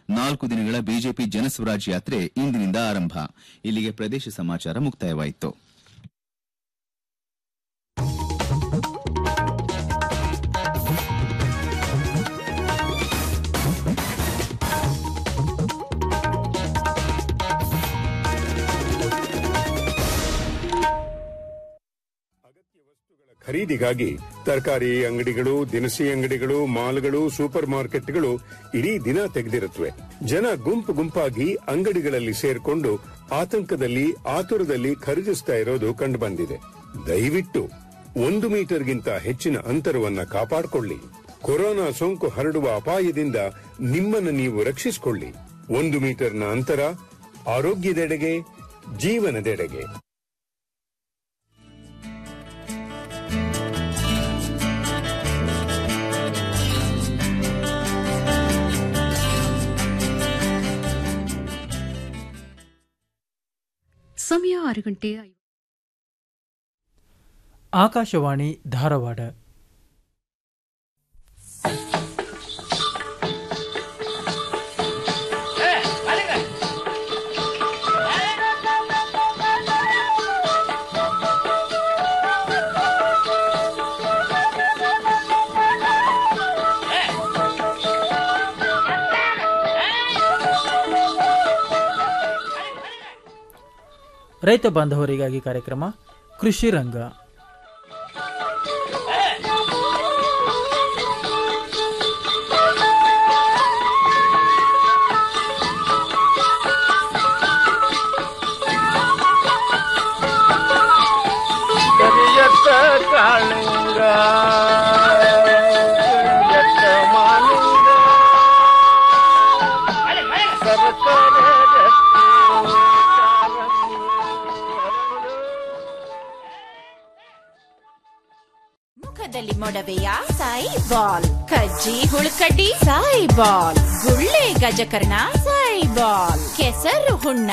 ನಾಲ್ಕು ದಿನಗಳ ಬಿಜೆಪಿ ಜನಸ್ವರಾಜ್ ಯಾತ್ರೆ ಇಂದಿನಿಂದ ಆರಂಭ ಇಲ್ಲಿಗೆ ಪ್ರದೇಶ ಸಮಾಚಾರ ಮುಕ್ತಾಯವಾಯಿತು ಖರೀದಿಗಾಗಿ ತರಕಾರಿ ಅಂಗಡಿಗಳು ದಿನಸಿ ಅಂಗಡಿಗಳು ಮಾಲ್ಗಳು ಸೂಪರ್ ಮಾರ್ಕೆಟ್ಗಳು ಇಡೀ ದಿನ ತೆಗೆದಿರುತ್ತವೆ ಜನ ಗುಂಪು ಗುಂಪಾಗಿ ಅಂಗಡಿಗಳಲ್ಲಿ ಸೇರ್ಕೊಂಡು ಆತಂಕದಲ್ಲಿ ಆತುರದಲ್ಲಿ ಖರೀದಿಸ್ತಾ ಇರೋದು ಕಂಡುಬಂದಿದೆ ದಯವಿಟ್ಟು ಒಂದು ಮೀಟರ್ಗಿಂತ ಹೆಚ್ಚಿನ ಅಂತರವನ್ನ ಕಾಪಾಡಿಕೊಳ್ಳಿ ಕೊರೋನಾ ಸೋಂಕು ಹರಡುವ ಅಪಾಯದಿಂದ ನಿಮ್ಮನ್ನು ನೀವು ರಕ್ಷಿಸಿಕೊಳ್ಳಿ ಒಂದು ಮೀಟರ್ನ ಅಂತರ ಆರೋಗ್ಯದೆಡೆಗೆ ಜೀವನದೆಡೆಗೆ ಸಮಯ ಆರು ಗಂಟೆ ಐ- ಆಕಾಶವಾಣಿ ಧಾರವಾಡ ರೈತ ಬಾಂಧವರಿಗಾಗಿ ಕಾರ್ಯಕ್ರಮ ಕೃಷಿ ರಂಗ ಕರಿಯತ್ತ ಕಾಳಿಂಗ ಕರಿಯತ್ತ ಮಾಲಿಂಗ ಸರಸರ ರತ್ನ ಮುಖದಲ್ಲಿ ಮೊಡವೆಯ ಸಾಯಿ ಬಾಲ್ ಕಜ್ಜಿ ಹುಳುಕಡ್ಡಿ ಸಾಯಿ ಬಾಲ್ ಗುಳ್ಳೆ ಗಜಕರ್ಣ ಸಾಯಿ ಬಾಲ್ ಕೆಸರು ಹುಣ್ಣ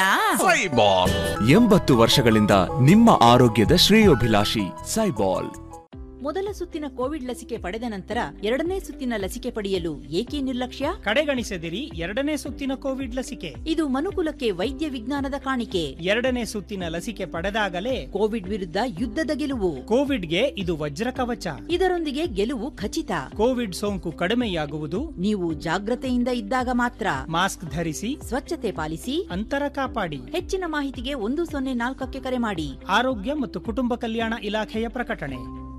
ಎಂಬತ್ತು ವರ್ಷಗಳಿಂದ ನಿಮ್ಮ ಆರೋಗ್ಯದ ಶ್ರೇಯೋಭಿಲಾಷಿ ಸೈಬಾಲ್ ಮೊದಲ ಸುತ್ತಿನ ಕೋವಿಡ್ ಲಸಿಕೆ ಪಡೆದ ನಂತರ ಎರಡನೇ ಸುತ್ತಿನ ಲಸಿಕೆ ಪಡೆಯಲು ಏಕೆ ನಿರ್ಲಕ್ಷ್ಯ ಕಡೆಗಣಿಸದಿರಿ ಎರಡನೇ ಸುತ್ತಿನ ಕೋವಿಡ್ ಲಸಿಕೆ ಇದು ಮನುಕುಲಕ್ಕೆ ವೈದ್ಯ ವಿಜ್ಞಾನದ ಕಾಣಿಕೆ ಎರಡನೇ ಸುತ್ತಿನ ಲಸಿಕೆ ಪಡೆದಾಗಲೇ ಕೋವಿಡ್ ವಿರುದ್ಧ ಯುದ್ಧದ ಗೆಲುವು ಕೋವಿಡ್ಗೆ ಇದು ವಜ್ರ ಕವಚ ಇದರೊಂದಿಗೆ ಗೆಲುವು ಖಚಿತ ಕೋವಿಡ್ ಸೋಂಕು ಕಡಿಮೆಯಾಗುವುದು ನೀವು ಜಾಗ್ರತೆಯಿಂದ ಇದ್ದಾಗ ಮಾತ್ರ ಮಾಸ್ಕ್ ಧರಿಸಿ ಸ್ವಚ್ಛತೆ ಪಾಲಿಸಿ ಅಂತರ ಕಾಪಾಡಿ ಹೆಚ್ಚಿನ ಮಾಹಿತಿಗೆ ಒಂದು ಸೊನ್ನೆ ನಾಲ್ಕಕ್ಕೆ ಕರೆ ಮಾಡಿ ಆರೋಗ್ಯ ಮತ್ತು ಕುಟುಂಬ ಕಲ್ಯಾಣ ಇಲಾಖೆಯ ಪ್ರಕಟಣೆ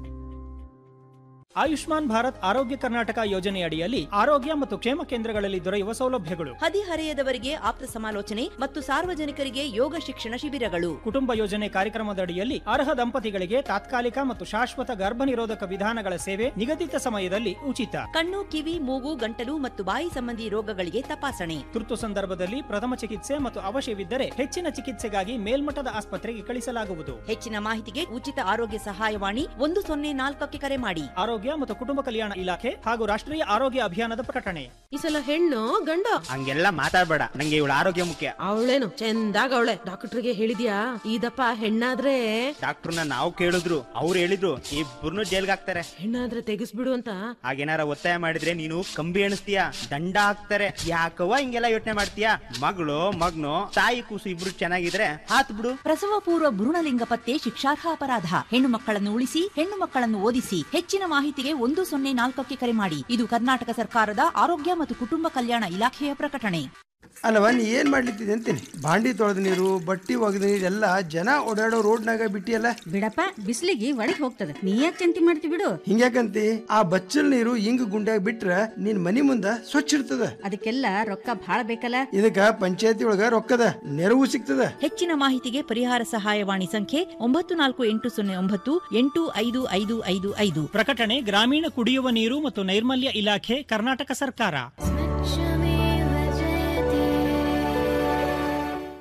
ಆಯುಷ್ಮಾನ್ ಭಾರತ್ ಆರೋಗ್ಯ ಕರ್ನಾಟಕ ಯೋಜನೆಯಡಿಯಲ್ಲಿ ಆರೋಗ್ಯ ಮತ್ತು ಕ್ಷೇಮ ಕೇಂದ್ರಗಳಲ್ಲಿ ದೊರೆಯುವ ಸೌಲಭ್ಯಗಳು ಹದಿಹರೆಯದವರಿಗೆ ಆಪ್ತ ಸಮಾಲೋಚನೆ ಮತ್ತು ಸಾರ್ವಜನಿಕರಿಗೆ ಯೋಗ ಶಿಕ್ಷಣ ಶಿಬಿರಗಳು ಕುಟುಂಬ ಯೋಜನೆ ಕಾರ್ಯಕ್ರಮದಡಿಯಲ್ಲಿ ಅರ್ಹ ದಂಪತಿಗಳಿಗೆ ತಾತ್ಕಾಲಿಕ ಮತ್ತು ಶಾಶ್ವತ ಗರ್ಭ ನಿರೋಧಕ ವಿಧಾನಗಳ ಸೇವೆ ನಿಗದಿತ ಸಮಯದಲ್ಲಿ ಉಚಿತ ಕಣ್ಣು ಕಿವಿ ಮೂಗು ಗಂಟಲು ಮತ್ತು ಬಾಯಿ ಸಂಬಂಧಿ ರೋಗಗಳಿಗೆ ತಪಾಸಣೆ ತುರ್ತು ಸಂದರ್ಭದಲ್ಲಿ ಪ್ರಥಮ ಚಿಕಿತ್ಸೆ ಮತ್ತು ಅವಶ್ಯವಿದ್ದರೆ ಹೆಚ್ಚಿನ ಚಿಕಿತ್ಸೆಗಾಗಿ ಮೇಲ್ಮಟ್ಟದ ಆಸ್ಪತ್ರೆಗೆ ಕಳಿಸಲಾಗುವುದು ಹೆಚ್ಚಿನ ಮಾಹಿತಿಗೆ ಉಚಿತ ಆರೋಗ್ಯ ಸಹಾಯವಾಣಿ ಒಂದು ಸೊನ್ನೆ ನಾಲ್ಕಕ್ಕೆ ಕರೆ ಮಾಡಿ ಆರೋಗ್ಯ ಮತ್ತು ಕುಟುಂಬ ಕಲ್ಯಾಣ ಇಲಾಖೆ ಹಾಗೂ ರಾಷ್ಟ್ರೀಯ ಆರೋಗ್ಯ ಅಭಿಯಾನದ ಪ್ರಕಟಣೆ ಈ ಸಲ ಹೆಣ್ಣು ಗಂಡು ಹಂಗೆಲ್ಲ ಮಾತಾಡ್ಬೇಡ ನಂಗೆ ಇವಳ ಆರೋಗ್ಯ ಮುಖ್ಯ ಅವಳೇನು ಚಂದಾಗ ಅವಳೆ ಡಾಕ್ಟರ್ಗೆ ಹೇಳಿದ್ಯಾ ಇದಪ್ಪ ಹೆಣ್ಣಾದ್ರೆ ಡಾಕ್ಟರ್ನ ನಾವು ಕೇಳಿದ್ರು ಅವ್ರು ಹೇಳಿದ್ರು ಇಬ್ಬರನ್ನು ಜೈಲ್ಗೆ ಹಾಕ್ತಾರೆ ಹೆಣ್ಣಾದ್ರೆ ತೆಗಿಸ್ಬಿಡು ಅಂತ ಹಾಗೇನಾರ ಒತ್ತಾಯ ಮಾಡಿದ್ರೆ ನೀನು ಕಂಬಿ ಎಣಿಸ್ತೀಯ ದಂಡ ಹಾಕ್ತಾರೆ ಯಾಕವ್ವ ಹಿಂಗೆಲ್ಲ ಯೋಚನೆ ಮಾಡ್ತೀಯ ಮಗಳು ಮಗ್ನು ತಾಯಿ ಕೂಸು ಇಬ್ರು ಚೆನ್ನಾಗಿದ್ರೆ ಹಾತ್ ಬಿಡು ಪ್ರಸವ ಪೂರ್ವ ಭ್ರೂಣಲಿಂಗ ಪತ್ತೆ ಶಿಕ್ಷಾರ್ಹ ಅಪರಾಧ ಹೆಣ್ಣು ಮಕ್ಕಳನ್ನು ಉಳಿಸಿ ಹೆಣ್ಣು ಮಕ್ಕಳನ್ನು ಓದಿಸಿ ಹೆಚ್ಚಿನ ಮಾಹಿತಿಗೆ ಒಂದು ಸೊನ್ನೆ ನಾಲ್ಕಕ್ಕೆ ಕರೆ ಮಾಡಿ ಇದು ಕರ್ನಾಟಕ ಸರ್ಕಾರದ ಆರೋಗ್ಯ ಮತ್ತು ಕುಟುಂಬ ಕಲ್ಯಾಣ ಇಲಾಖೆಯ ಪ್ರಕಟಣೆ ಅಲ್ಲವ ನೀ ಏನ್ ಮಾಡ್ಲಿತ್ತಿದೆ ಅಂತೀನಿ ಬಾಂಡಿ ತೊಳೆದ ನೀರು ಬಟ್ಟಿ ಒಗೆದ ನೀರು ಎಲ್ಲ ಜನ ಓಡಾಡೋ ರೋಡ್ನಾಗ ಬಿಟ್ಟಿಯಲ್ಲ ಬಿಡಪ್ಪ ಬಿಸಿಲಿಗೆ ಒಳಗ್ ಹೋಗ್ತದೆ ನೀ ಯಾಕೆ ಚಿಂತೆ ಮಾಡ್ತಿ ಬಿಡು ಹಿಂಗ್ಯಾಕಂತಿ ಆ ಬಚ್ಚಲ್ ನೀರು ಹಿಂಗ್ ಗುಂಡ್ಯಾಗ ಬಿಟ್ರ ನಿನ್ ಮನಿ ಮುಂದ ಸ್ವಚ್ಛ ಇರ್ತದ ಅದಕ್ಕೆಲ್ಲ ರೊಕ್ಕ ಭಾಳ ಬೇಕಲ್ಲ ಇದಕ್ಕ ಪಂಚಾಯತಿ ಒಳಗ ರೊಕ್ಕದ ನೆರವು ಸಿಗ್ತದ ಹೆಚ್ಚಿನ ಮಾಹಿತಿಗೆ ಪರಿಹಾರ ಸಹಾಯವಾಣಿ ಸಂಖ್ಯೆ ಒಂಬತ್ತು ನಾಲ್ಕು ಎಂಟು ಸೊನ್ನೆ ಒಂಬತ್ತು ಎಂಟು ಐದು ಐದು ಐದು ಐದು ಪ್ರಕಟಣೆ ಗ್ರಾಮೀಣ ಕುಡಿಯುವ ನೀರು ಮತ್ತು ನೈರ್ಮಲ್ಯ ಇಲಾಖೆ ಕರ್ನಾಟಕ ಸರ್ಕಾರ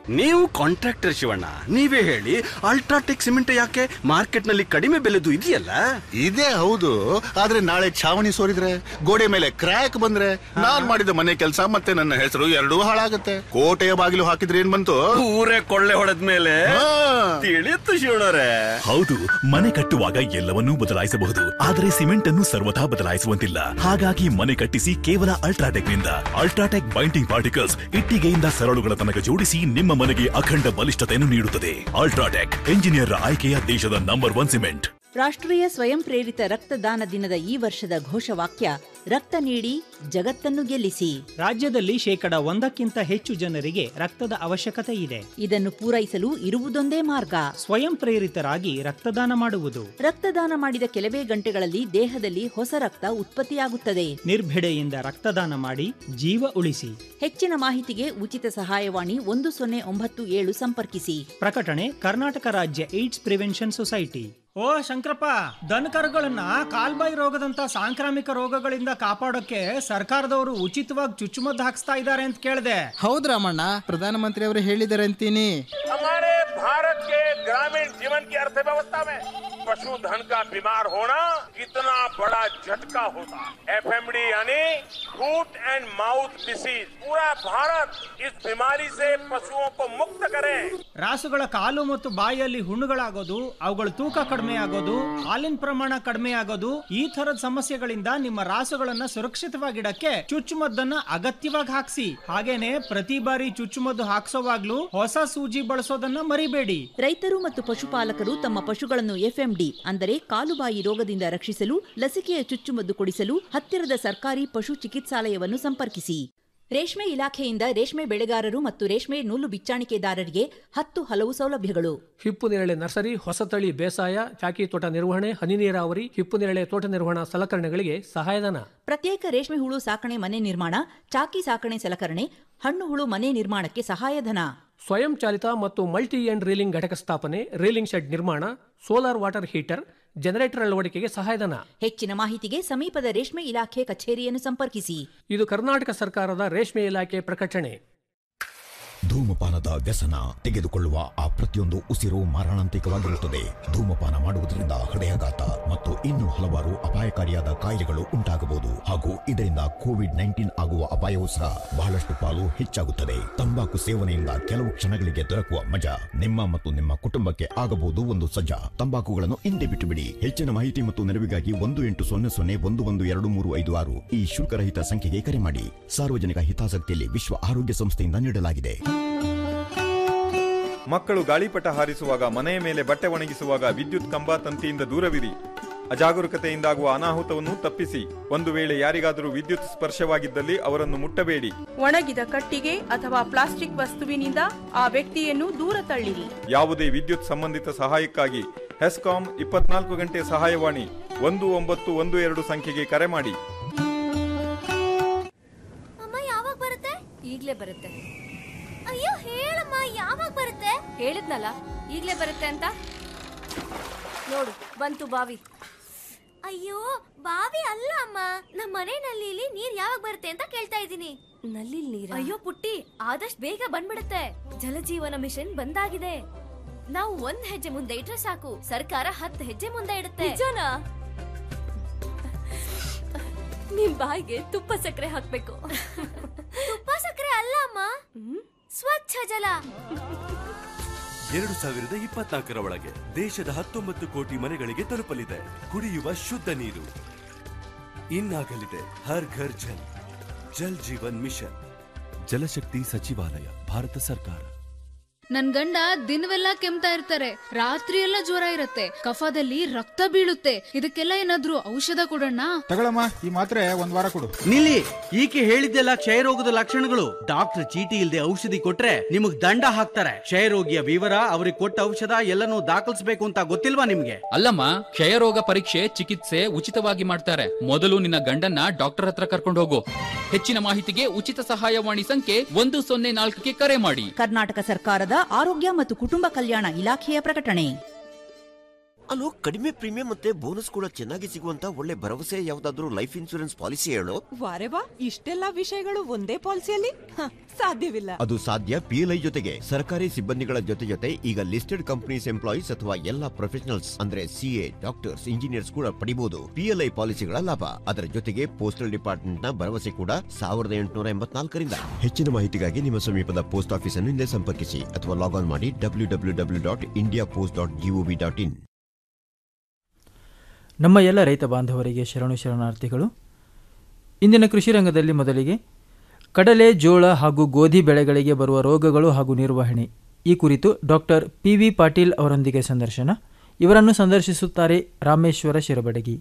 ನೀವು ಕಾಂಟ್ರಾಕ್ಟರ್ ಶಿವಣ್ಣ ನೀವೇ ಹೇಳಿ ಅಲ್ಟ್ರಾಟೆಕ್ ಸಿಮೆಂಟ್ ಯಾಕೆ ಮಾರ್ಕೆಟ್ ನಲ್ಲಿ ಕಡಿಮೆ ಬೆಲೆದು ಇದೆಯಲ್ಲ ಇದೇ ಹೌದು ಆದ್ರೆ ನಾಳೆ ಛಾವಣಿ ಸೋರಿದ್ರೆ ಗೋಡೆ ಮೇಲೆ ಕ್ರ್ಯಾಕ್ ಬಂದ್ರೆ ನಾನ್ ಮಾಡಿದ ಮನೆ ಕೆಲಸ ಮತ್ತೆ ನನ್ನ ಹೆಸರು ಎರಡೂ ಹಾಳಾಗತ್ತೆ ಕೋಟೆಯ ಬಾಗಿಲು ಹಾಕಿದ್ರೆ ಏನ್ ಬಂತು ಊರೇ ಕೊಳ್ಳೆ ಹೊಡೆದ ಮೇಲೆ ತಿಳಿಯುತ್ತು ಶಿವಣ್ಣರೇ ಹೌದು ಮನೆ ಕಟ್ಟುವಾಗ ಎಲ್ಲವನ್ನೂ ಬದಲಾಯಿಸಬಹುದು ಆದರೆ ಸಿಮೆಂಟ್ ಅನ್ನು ಸರ್ವಥಾ ಬದಲಾಯಿಸುವಂತಿಲ್ಲ ಹಾಗಾಗಿ ಮನೆ ಕಟ್ಟಿಸಿ ಕೇವಲ ಅಲ್ಟ್ರಾಟೆಕ್ ನಿಂದ ಅಲ್ಟ್ರಾಟೆಕ್ ಬೈಂಡಿಂಗ್ ಪಾರ್ಟಿಕಲ್ಸ್ ಇಟ್ಟಿಗೆಯಿಂದ ಸರಳುಗಳ ತನಕ ಜೋಡಿಸಿ ನಿಮ್ಮ ಮನೆಗೆ ಅಖಂಡ ಬಲಿಷ್ಠತೆಯನ್ನು ನೀಡುತ್ತದೆ ಅಲ್ಟ್ರಾಟೆಕ್ ಎಂಜಿನಿಯರ್ ಆಯ್ಕೆಯ ದೇಶದ ನಂಬರ್ ಒನ್ ಸಿಮೆಂಟ್ ರಾಷ್ಟ್ರೀಯ ಸ್ವಯಂ ಪ್ರೇರಿತ ರಕ್ತದಾನ ದಿನದ ಈ ವರ್ಷದ ಘೋಷವಾಕ್ಯ ರಕ್ತ ನೀಡಿ ಜಗತ್ತನ್ನು ಗೆಲ್ಲಿಸಿ ರಾಜ್ಯದಲ್ಲಿ ಶೇಕಡ ಒಂದಕ್ಕಿಂತ ಹೆಚ್ಚು ಜನರಿಗೆ ರಕ್ತದ ಅವಶ್ಯಕತೆ ಇದೆ ಇದನ್ನು ಪೂರೈಸಲು ಇರುವುದೊಂದೇ ಮಾರ್ಗ ಸ್ವಯಂ ಪ್ರೇರಿತರಾಗಿ ರಕ್ತದಾನ ಮಾಡುವುದು ರಕ್ತದಾನ ಮಾಡಿದ ಕೆಲವೇ ಗಂಟೆಗಳಲ್ಲಿ ದೇಹದಲ್ಲಿ ಹೊಸ ರಕ್ತ ಉತ್ಪತ್ತಿಯಾಗುತ್ತದೆ ನಿರ್ಭಿಡೆಯಿಂದ ರಕ್ತದಾನ ಮಾಡಿ ಜೀವ ಉಳಿಸಿ ಹೆಚ್ಚಿನ ಮಾಹಿತಿಗೆ ಉಚಿತ ಸಹಾಯವಾಣಿ ಒಂದು ಸೊನ್ನೆ ಒಂಬತ್ತು ಏಳು ಸಂಪರ್ಕಿಸಿ ಪ್ರಕಟಣೆ ಕರ್ನಾಟಕ ರಾಜ್ಯ ಏಡ್ಸ್ ಪ್ರಿವೆನ್ಷನ್ ಸೊಸೈಟಿ ಓ ಶಂಕರಪ್ಪ ದನಕರುಗಳನ್ನ ಕಾಲ್ಬಾಯಿ ರೋಗದಂತ ಸಾಂಕ್ರಾಮಿಕ ರೋಗಗಳಿಂದ ಕಾಪಾಡೋಕೆ ಸರ್ಕಾರದವರು ಉಚಿತವಾಗಿ ಚುಚ್ಚುಮದ್ದು ಹಾಕ್ಸ್ತಾ ಇದ್ದಾರೆ ಅಂತ ಕೇಳಿದೆ ಹೌದ್ ರಾಮಣ್ಣ ಪ್ರಧಾನಮಂತ್ರಿ ಅವರು ಹೇಳಿದ್ದಾರೆ ಅಂತೀನಿ हमारे भारत के ग्रामीण जीवन की अर्थव्यवस्था में पशुधन का बीमार होना कितना बड़ा झटका होता है एफएमडी यानी फूट एंड माउथ डिसीज पूरा भारत इस बीमारी से पशुओं को मुक्त करे ರಾಸುಗಳ ಕಾಲು ಮತ್ತು ಬಾಯಿಯಲ್ಲಿ ಹುಣ್ಣುಗಳಾಗೋದು ಅವುಗಳ ತೂಕ ಕಡಿಮೆ ಆಗೋದು ಹಾಲಿನ ಪ್ರಮಾಣ ಕಡಿಮೆ ಆಗೋದು ಈ ತರದ ಸಮಸ್ಯೆಗಳಿಂದ ನಿಮ್ಮ ರಾಸುಗಳನ್ನ ಸುರಕ್ಷಿತವಾಗಿಡಕ್ಕೆ ಚುಚ್ಚುಮದ್ದನ್ನ ಅಗತ್ಯವಾಗಿ ಹಾಕ್ಸಿ ಹಾಗೇನೆ ಪ್ರತಿ ಬಾರಿ ಚುಚ್ಚುಮದ್ದು ಹಾಕ್ಸೋವಾಗ್ಲೂ ಹೊಸ ಸೂಜಿ ಬಳಸೋದನ್ನ ಮರಿಬೇಡಿ ರೈತರು ಮತ್ತು ಪಶುಪಾಲಕರು ತಮ್ಮ ಪಶುಗಳನ್ನು ಎಫ್ಎಂಡಿ ಅಂದರೆ ಕಾಲುಬಾಯಿ ರೋಗದಿಂದ ರಕ್ಷಿಸಲು ಲಸಿಕೆಯ ಚುಚ್ಚುಮದ್ದು ಕೊಡಿಸಲು ಹತ್ತಿರದ ಸರ್ಕಾರಿ ಪಶು ಚಿಕಿತ್ಸಾಲಯವನ್ನು ಸಂಪರ್ಕಿಸಿ ರೇಷ್ಮೆ ಇಲಾಖೆಯಿಂದ ರೇಷ್ಮೆ ಬೆಳೆಗಾರರು ಮತ್ತು ರೇಷ್ಮೆ ನೂಲು ಬಿಚ್ಚಾಣಿಕೆದಾರರಿಗೆ ಹತ್ತು ಹಲವು ಸೌಲಭ್ಯಗಳು ಹಿಪ್ಪು ನೇರಳೆ ನರ್ಸರಿ ಹೊಸತಳಿ ಬೇಸಾಯ ಚಾಕಿ ತೋಟ ನಿರ್ವಹಣೆ ಹನಿ ನೀರಾವರಿ ಹಿಪ್ಪು ನೇರಳೆ ತೋಟ ನಿರ್ವಹಣಾ ಸಲಕರಣೆಗಳಿಗೆ ಸಹಾಯಧನ ಪ್ರತ್ಯೇಕ ರೇಷ್ಮೆ ಹುಳು ಸಾಕಣೆ ಮನೆ ನಿರ್ಮಾಣ ಚಾಕಿ ಸಾಕಣೆ ಸಲಕರಣೆ ಹಣ್ಣು ಹುಳು ಮನೆ ನಿರ್ಮಾಣಕ್ಕೆ ಸಹಾಯಧನ ಸ್ವಯಂ ಚಾಲಿತ ಮತ್ತು ಮಲ್ಟಿ ಎಂಡ್ ರೀಲಿಂಗ್ ಘಟಕ ಸ್ಥಾಪನೆ ರೀಲಿಂಗ್ ಶೆಡ್ ನಿರ್ಮಾಣ ಸೋಲಾರ್ ವಾಟರ್ ಹೀಟರ್ ಜನರೇಟರ್ ಅಳವಡಿಕೆಗೆ ಸಹಾಯಧನ ಹೆಚ್ಚಿನ ಮಾಹಿತಿಗೆ ಸಮೀಪದ ರೇಷ್ಮೆ ಇಲಾಖೆ ಕಚೇರಿಯನ್ನು ಸಂಪರ್ಕಿಸಿ ಇದು ಕರ್ನಾಟಕ ಸರ್ಕಾರದ ರೇಷ್ಮೆ ಇಲಾಖೆ ಪ್ರಕಟಣೆ ಧೂಮಪಾನದ ವ್ಯಸನ ತೆಗೆದುಕೊಳ್ಳುವ ಆ ಪ್ರತಿಯೊಂದು ಉಸಿರು ಮಾರಣಾಂತಿಕವಾಗಿರುತ್ತದೆ ಧೂಮಪಾನ ಮಾಡುವುದರಿಂದ ಹೃದಯಾಘಾತ ಮತ್ತು ಇನ್ನೂ ಹಲವಾರು ಅಪಾಯಕಾರಿಯಾದ ಕಾಯಿಲೆಗಳು ಉಂಟಾಗಬಹುದು ಹಾಗೂ ಇದರಿಂದ ಕೋವಿಡ್ ನೈನ್ಟೀನ್ ಆಗುವ ಅಪಾಯವೂ ಸಹ ಬಹಳಷ್ಟು ಪಾಲು ಹೆಚ್ಚಾಗುತ್ತದೆ ತಂಬಾಕು ಸೇವನೆಯಿಂದ ಕೆಲವು ಕ್ಷಣಗಳಿಗೆ ದೊರಕುವ ಮಜಾ ನಿಮ್ಮ ಮತ್ತು ನಿಮ್ಮ ಕುಟುಂಬಕ್ಕೆ ಆಗಬಹುದು ಒಂದು ಸಜ್ಜಾ ತಂಬಾಕುಗಳನ್ನು ಹಿಂದೆ ಬಿಟ್ಟು ಬಿಡಿ ಹೆಚ್ಚಿನ ಮಾಹಿತಿ ಮತ್ತು ನೆರವಿಗಾಗಿ ಒಂದು ಎಂಟು ಸೊನ್ನೆ ಸೊನ್ನೆ ಒಂದು ಒಂದು ಎರಡು ಮೂರು ಐದು ಆರು ಈ ಶುಲ್ಕರಹಿತ ಸಂಖ್ಯೆಗೆ ಕರೆ ಮಾಡಿ ಸಾರ್ವಜನಿಕ ಹಿತಾಸಕ್ತಿಯಲ್ಲಿ ವಿಶ್ವ ಆರೋಗ್ಯ ಸಂಸ್ಥೆಯಿಂದ ನೀಡಲಾಗಿದೆ ಮಕ್ಕಳು ಗಾಳಿಪಟ ಹಾರಿಸುವಾಗ ಮನೆಯ ಮೇಲೆ ಬಟ್ಟೆ ಒಣಗಿಸುವಾಗ ವಿದ್ಯುತ್ ಕಂಬ ತಂತಿಯಿಂದ ದೂರವಿರಿ ಅಜಾಗರೂಕತೆಯಿಂದಾಗುವ ಅನಾಹುತವನ್ನು ತಪ್ಪಿಸಿ ಒಂದು ವೇಳೆ ಯಾರಿಗಾದರೂ ವಿದ್ಯುತ್ ಸ್ಪರ್ಶವಾಗಿದ್ದಲ್ಲಿ ಅವರನ್ನು ಮುಟ್ಟಬೇಡಿ ಒಣಗಿದ ಕಟ್ಟಿಗೆ ಅಥವಾ ಪ್ಲಾಸ್ಟಿಕ್ ವಸ್ತುವಿನಿಂದ ಆ ವ್ಯಕ್ತಿಯನ್ನು ದೂರ ತಳ್ಳಿರಿ ಯಾವುದೇ ವಿದ್ಯುತ್ ಸಂಬಂಧಿತ ಸಹಾಯಕ್ಕಾಗಿ ಹೆಸ್ಕಾಂ ಇಪ್ಪತ್ನಾಲ್ಕು ಗಂಟೆ ಸಹಾಯವಾಣಿ ಒಂದು ಒಂಬತ್ತು ಒಂದು ಎರಡು ಸಂಖ್ಯೆಗೆ ಕರೆ ಮಾಡಿ ಅಮ್ಮ ಯಾವಾಗ ಬರುತ್ತೆ ಈಗ್ಲೇ ಬರುತ್ತೆ ಅಯ್ಯೋ ಹೇಳಮ್ಮ ಯಾವಾಗ ಬರುತ್ತೆ ಹೇಳಿದ್ನಲ್ಲ ಈಗ್ಲೇ ಬರುತ್ತೆ ಅಂತ ನೋಡು ಬಂತು ಬಾವಿ ಅಯ್ಯೋ ಬಾವಿ ಅಲ್ಲ ಅಮ್ಮ ನಮ್ಮ ಮನೆ ನಲ್ಲಿಲಿ ನೀರ್ ಯಾವಾಗ ಬರುತ್ತೆ ಅಂತ ಕೇಳ್ತಾ ಇದ್ದೀನಿ ನಲ್ಲಿ ನೀರ ಅಯ್ಯೋ ಪುಟ್ಟಿ ಆದಷ್ಟು ಬೇಗ ಬಂದ್ಬಿಡುತ್ತೆ ಜಲಜೀವನ ಮಿಷನ್ ಬಂದಾಗಿದೆ ನಾವು ಒಂದ್ ಹೆಜ್ಜೆ ಮುಂದೆ ಇಟ್ರೆ ಸಾಕು ಸರ್ಕಾರ ಹತ್ತು ಹೆಜ್ಜೆ ಮುಂದೆ ಇಡುತ್ತೆ ನಿಜನಾ ನಿಮ್ ಬಾಯಿಗೆ ತುಪ್ಪ ಸಕ್ಕರೆ ಹಾಕ್ಬೇಕು ತುಪ್ಪ ಸಕ್ಕರೆ ಅಲ್ಲ ಅಮ್ಮ ಸ್ವಚ್ಛ ಜಲ ಎರಡು ಸಾವಿರದ ಇಪ್ಪತ್ನಾಲ್ಕರ ಒಳಗೆ ದೇಶದ ಹತ್ತೊಂಬತ್ತು ಕೋಟಿ ಮನೆಗಳಿಗೆ ತಲುಪಲಿದೆ ಕುಡಿಯುವ ಶುದ್ಧ ನೀರು ಇನ್ನಾಗಲಿದೆ ಹರ್ ಘರ್ ಜಲ್ ಜಲ್ ಜೀವನ್ ಮಿಷನ್ ಜಲಶಕ್ತಿ ಸಚಿವಾಲಯ ಭಾರತ ಸರ್ಕಾರ ನನ್ ಗಂಡ ದಿನವೆಲ್ಲ ಕೆಮ್ತಾ ಇರ್ತಾರೆ ರಾತ್ರಿ ಎಲ್ಲ ಜ್ವರ ಇರತ್ತೆ ಕಫದಲ್ಲಿ ರಕ್ತ ಬೀಳುತ್ತೆ ಇದಕ್ಕೆಲ್ಲ ಏನಾದ್ರೂ ಔಷಧ ಕೊಡೋಣ ತಗೊಳಮ್ಮ ಈ ಮಾತ್ರೆ ಒಂದ್ ವಾರ ಕೊಡು ನಿಲ್ಲಿ ಈಕೆ ಹೇಳಿದ್ದೆಲ್ಲ ಕ್ಷಯರೋಗದ ಲಕ್ಷಣಗಳು ಡಾಕ್ಟರ್ ಚೀಟಿ ಇಲ್ಲದೆ ಔಷಧಿ ಕೊಟ್ರೆ ನಿಮಗ್ ದಂಡ ಹಾಕ್ತಾರೆ ಕ್ಷಯರೋಗಿಯ ವಿವರ ಅವ್ರಿಗೆ ಕೊಟ್ಟ ಔಷಧ ಎಲ್ಲನೂ ದಾಖಲಿಸಬೇಕು ಅಂತ ಗೊತ್ತಿಲ್ವಾ ನಿಮ್ಗೆ ಅಲ್ಲಮ್ಮ ಕ್ಷಯರೋಗ ಪರೀಕ್ಷೆ ಚಿಕಿತ್ಸೆ ಉಚಿತವಾಗಿ ಮಾಡ್ತಾರೆ ಮೊದಲು ನಿನ್ನ ಗಂಡನ್ನ ಡಾಕ್ಟರ್ ಹತ್ರ ಕರ್ಕೊಂಡು ಹೋಗು ಹೆಚ್ಚಿನ ಮಾಹಿತಿಗೆ ಉಚಿತ ಸಹಾಯವಾಣಿ ಸಂಖ್ಯೆ ಒಂದು ಸೊನ್ನೆ ನಾಲ್ಕಕ್ಕೆ ಕರೆ ಮಾಡಿ ಕರ್ನಾಟಕ ಸರ್ಕಾರದ ಆರೋಗ್ಯ ಮತ್ತು ಕುಟುಂಬ ಕಲ್ಯಾಣ ಇಲಾಖೆಯ ಪ್ರಕಟಣೆ ಅಲ್ಲೋ ಕಡಿಮೆ ಪ್ರೀಮಿಯಂ ಮತ್ತೆ ಬೋನಸ್ ಕೂಡ ಚೆನ್ನಾಗಿ ಸಿಗುವಂತ ಒಳ್ಳೆ ಭರವಸೆ ಯಾವ್ದಾದ್ರು ಲೈಫ್ ಇನ್ಶೂರೆನ್ಸ್ ಪಾಲಿಸಿ ಹೇಳು ವಾರೆ ವಾ ಇಷ್ಟೆಲ್ಲಾ ವಿಷಯಗಳು ಒಂದೇ ಪಾಲಿಸಿಯಲ್ಲಿ ಹ, ಸಾಧ್ಯವಿಲ್ಲ ಅದು ಸಾಧ್ಯ ಪಿಎಲ್ಐ ಜೊತೆಗೆ ಸರ್ಕಾರಿ ಸಿಬ್ಬಂದಿಗಳ ಜೊತೆ ಜೊತೆ ಈಗ ಲಿಸ್ಟೆಡ್ ಕಂಪನೀಸ್ ಎಂಪ್ಲಾಯೀಸ್ ಅಥವಾ ಎಲ್ಲಾ ಪ್ರೊಫೆಷನಲ್ಸ್ ಅಂದ್ರೆ ಸಿಎ ಡಾಕ್ಟರ್ಸ್ ಇಂಜಿನಿಯರ್ಸ್ ಕೂಡ ಪಡಿಬಹುದು ಪಿಎಲ್ಐ ಪಾಲಿಸಿಗಳ ಲಾಭ ಅದರ ಜೊತೆಗೆ ಪೋಸ್ಟಲ್ ಡಿಪಾರ್ಟ್ಮೆಂಟ್ ನ ಭರವಸೆ ಕೂಡ ಸಾವಿರದ ಎಂಟುನೂರ ಎಂಬತ್ನಾಲ್ಕರಿಂದ ಹೆಚ್ಚಿನ ಮಾಹಿತಿಗಾಗಿ ನಿಮ್ಮ ಸಮೀಪದ ಪೋಸ್ಟ್ ಆಫೀಸ್ ಅನ್ನು ಹಿಂದೆ ಸಂಪರ್ಕಿಸಿ ಅಥವಾ ಲಾಗ್ ಆನ್ ಮಾಡಿ W W W dot India post dot G O V dot in ನಮ್ಮ ಎಲ್ಲ ರೈತ ಬಾಂಧವರಿಗೆ ಶರಣು ಶರಣಾರ್ಥಿಗಳು ಇಂದಿನ ಕೃಷಿ ರಂಗದಲ್ಲಿ ಮೊದಲಿಗೆ ಕಡಲೆ ಜೋಳ ಹಾಗೂ ಗೋಧಿ ಬೆಳೆಗಳಿಗೆ ಬರುವ ರೋಗಗಳು ಹಾಗೂ ನಿರ್ವಹಣೆ ಈ ಕುರಿತು ಡಾಕ್ಟರ್ ಪಿ ವಿ ಪಾಟೀಲ್ ಅವರೊಂದಿಗೆ ಸಂದರ್ಶನ ಇವರನ್ನು ಸಂದರ್ಶಿಸುತ್ತಾರೆ Rameshwara Shirabadagi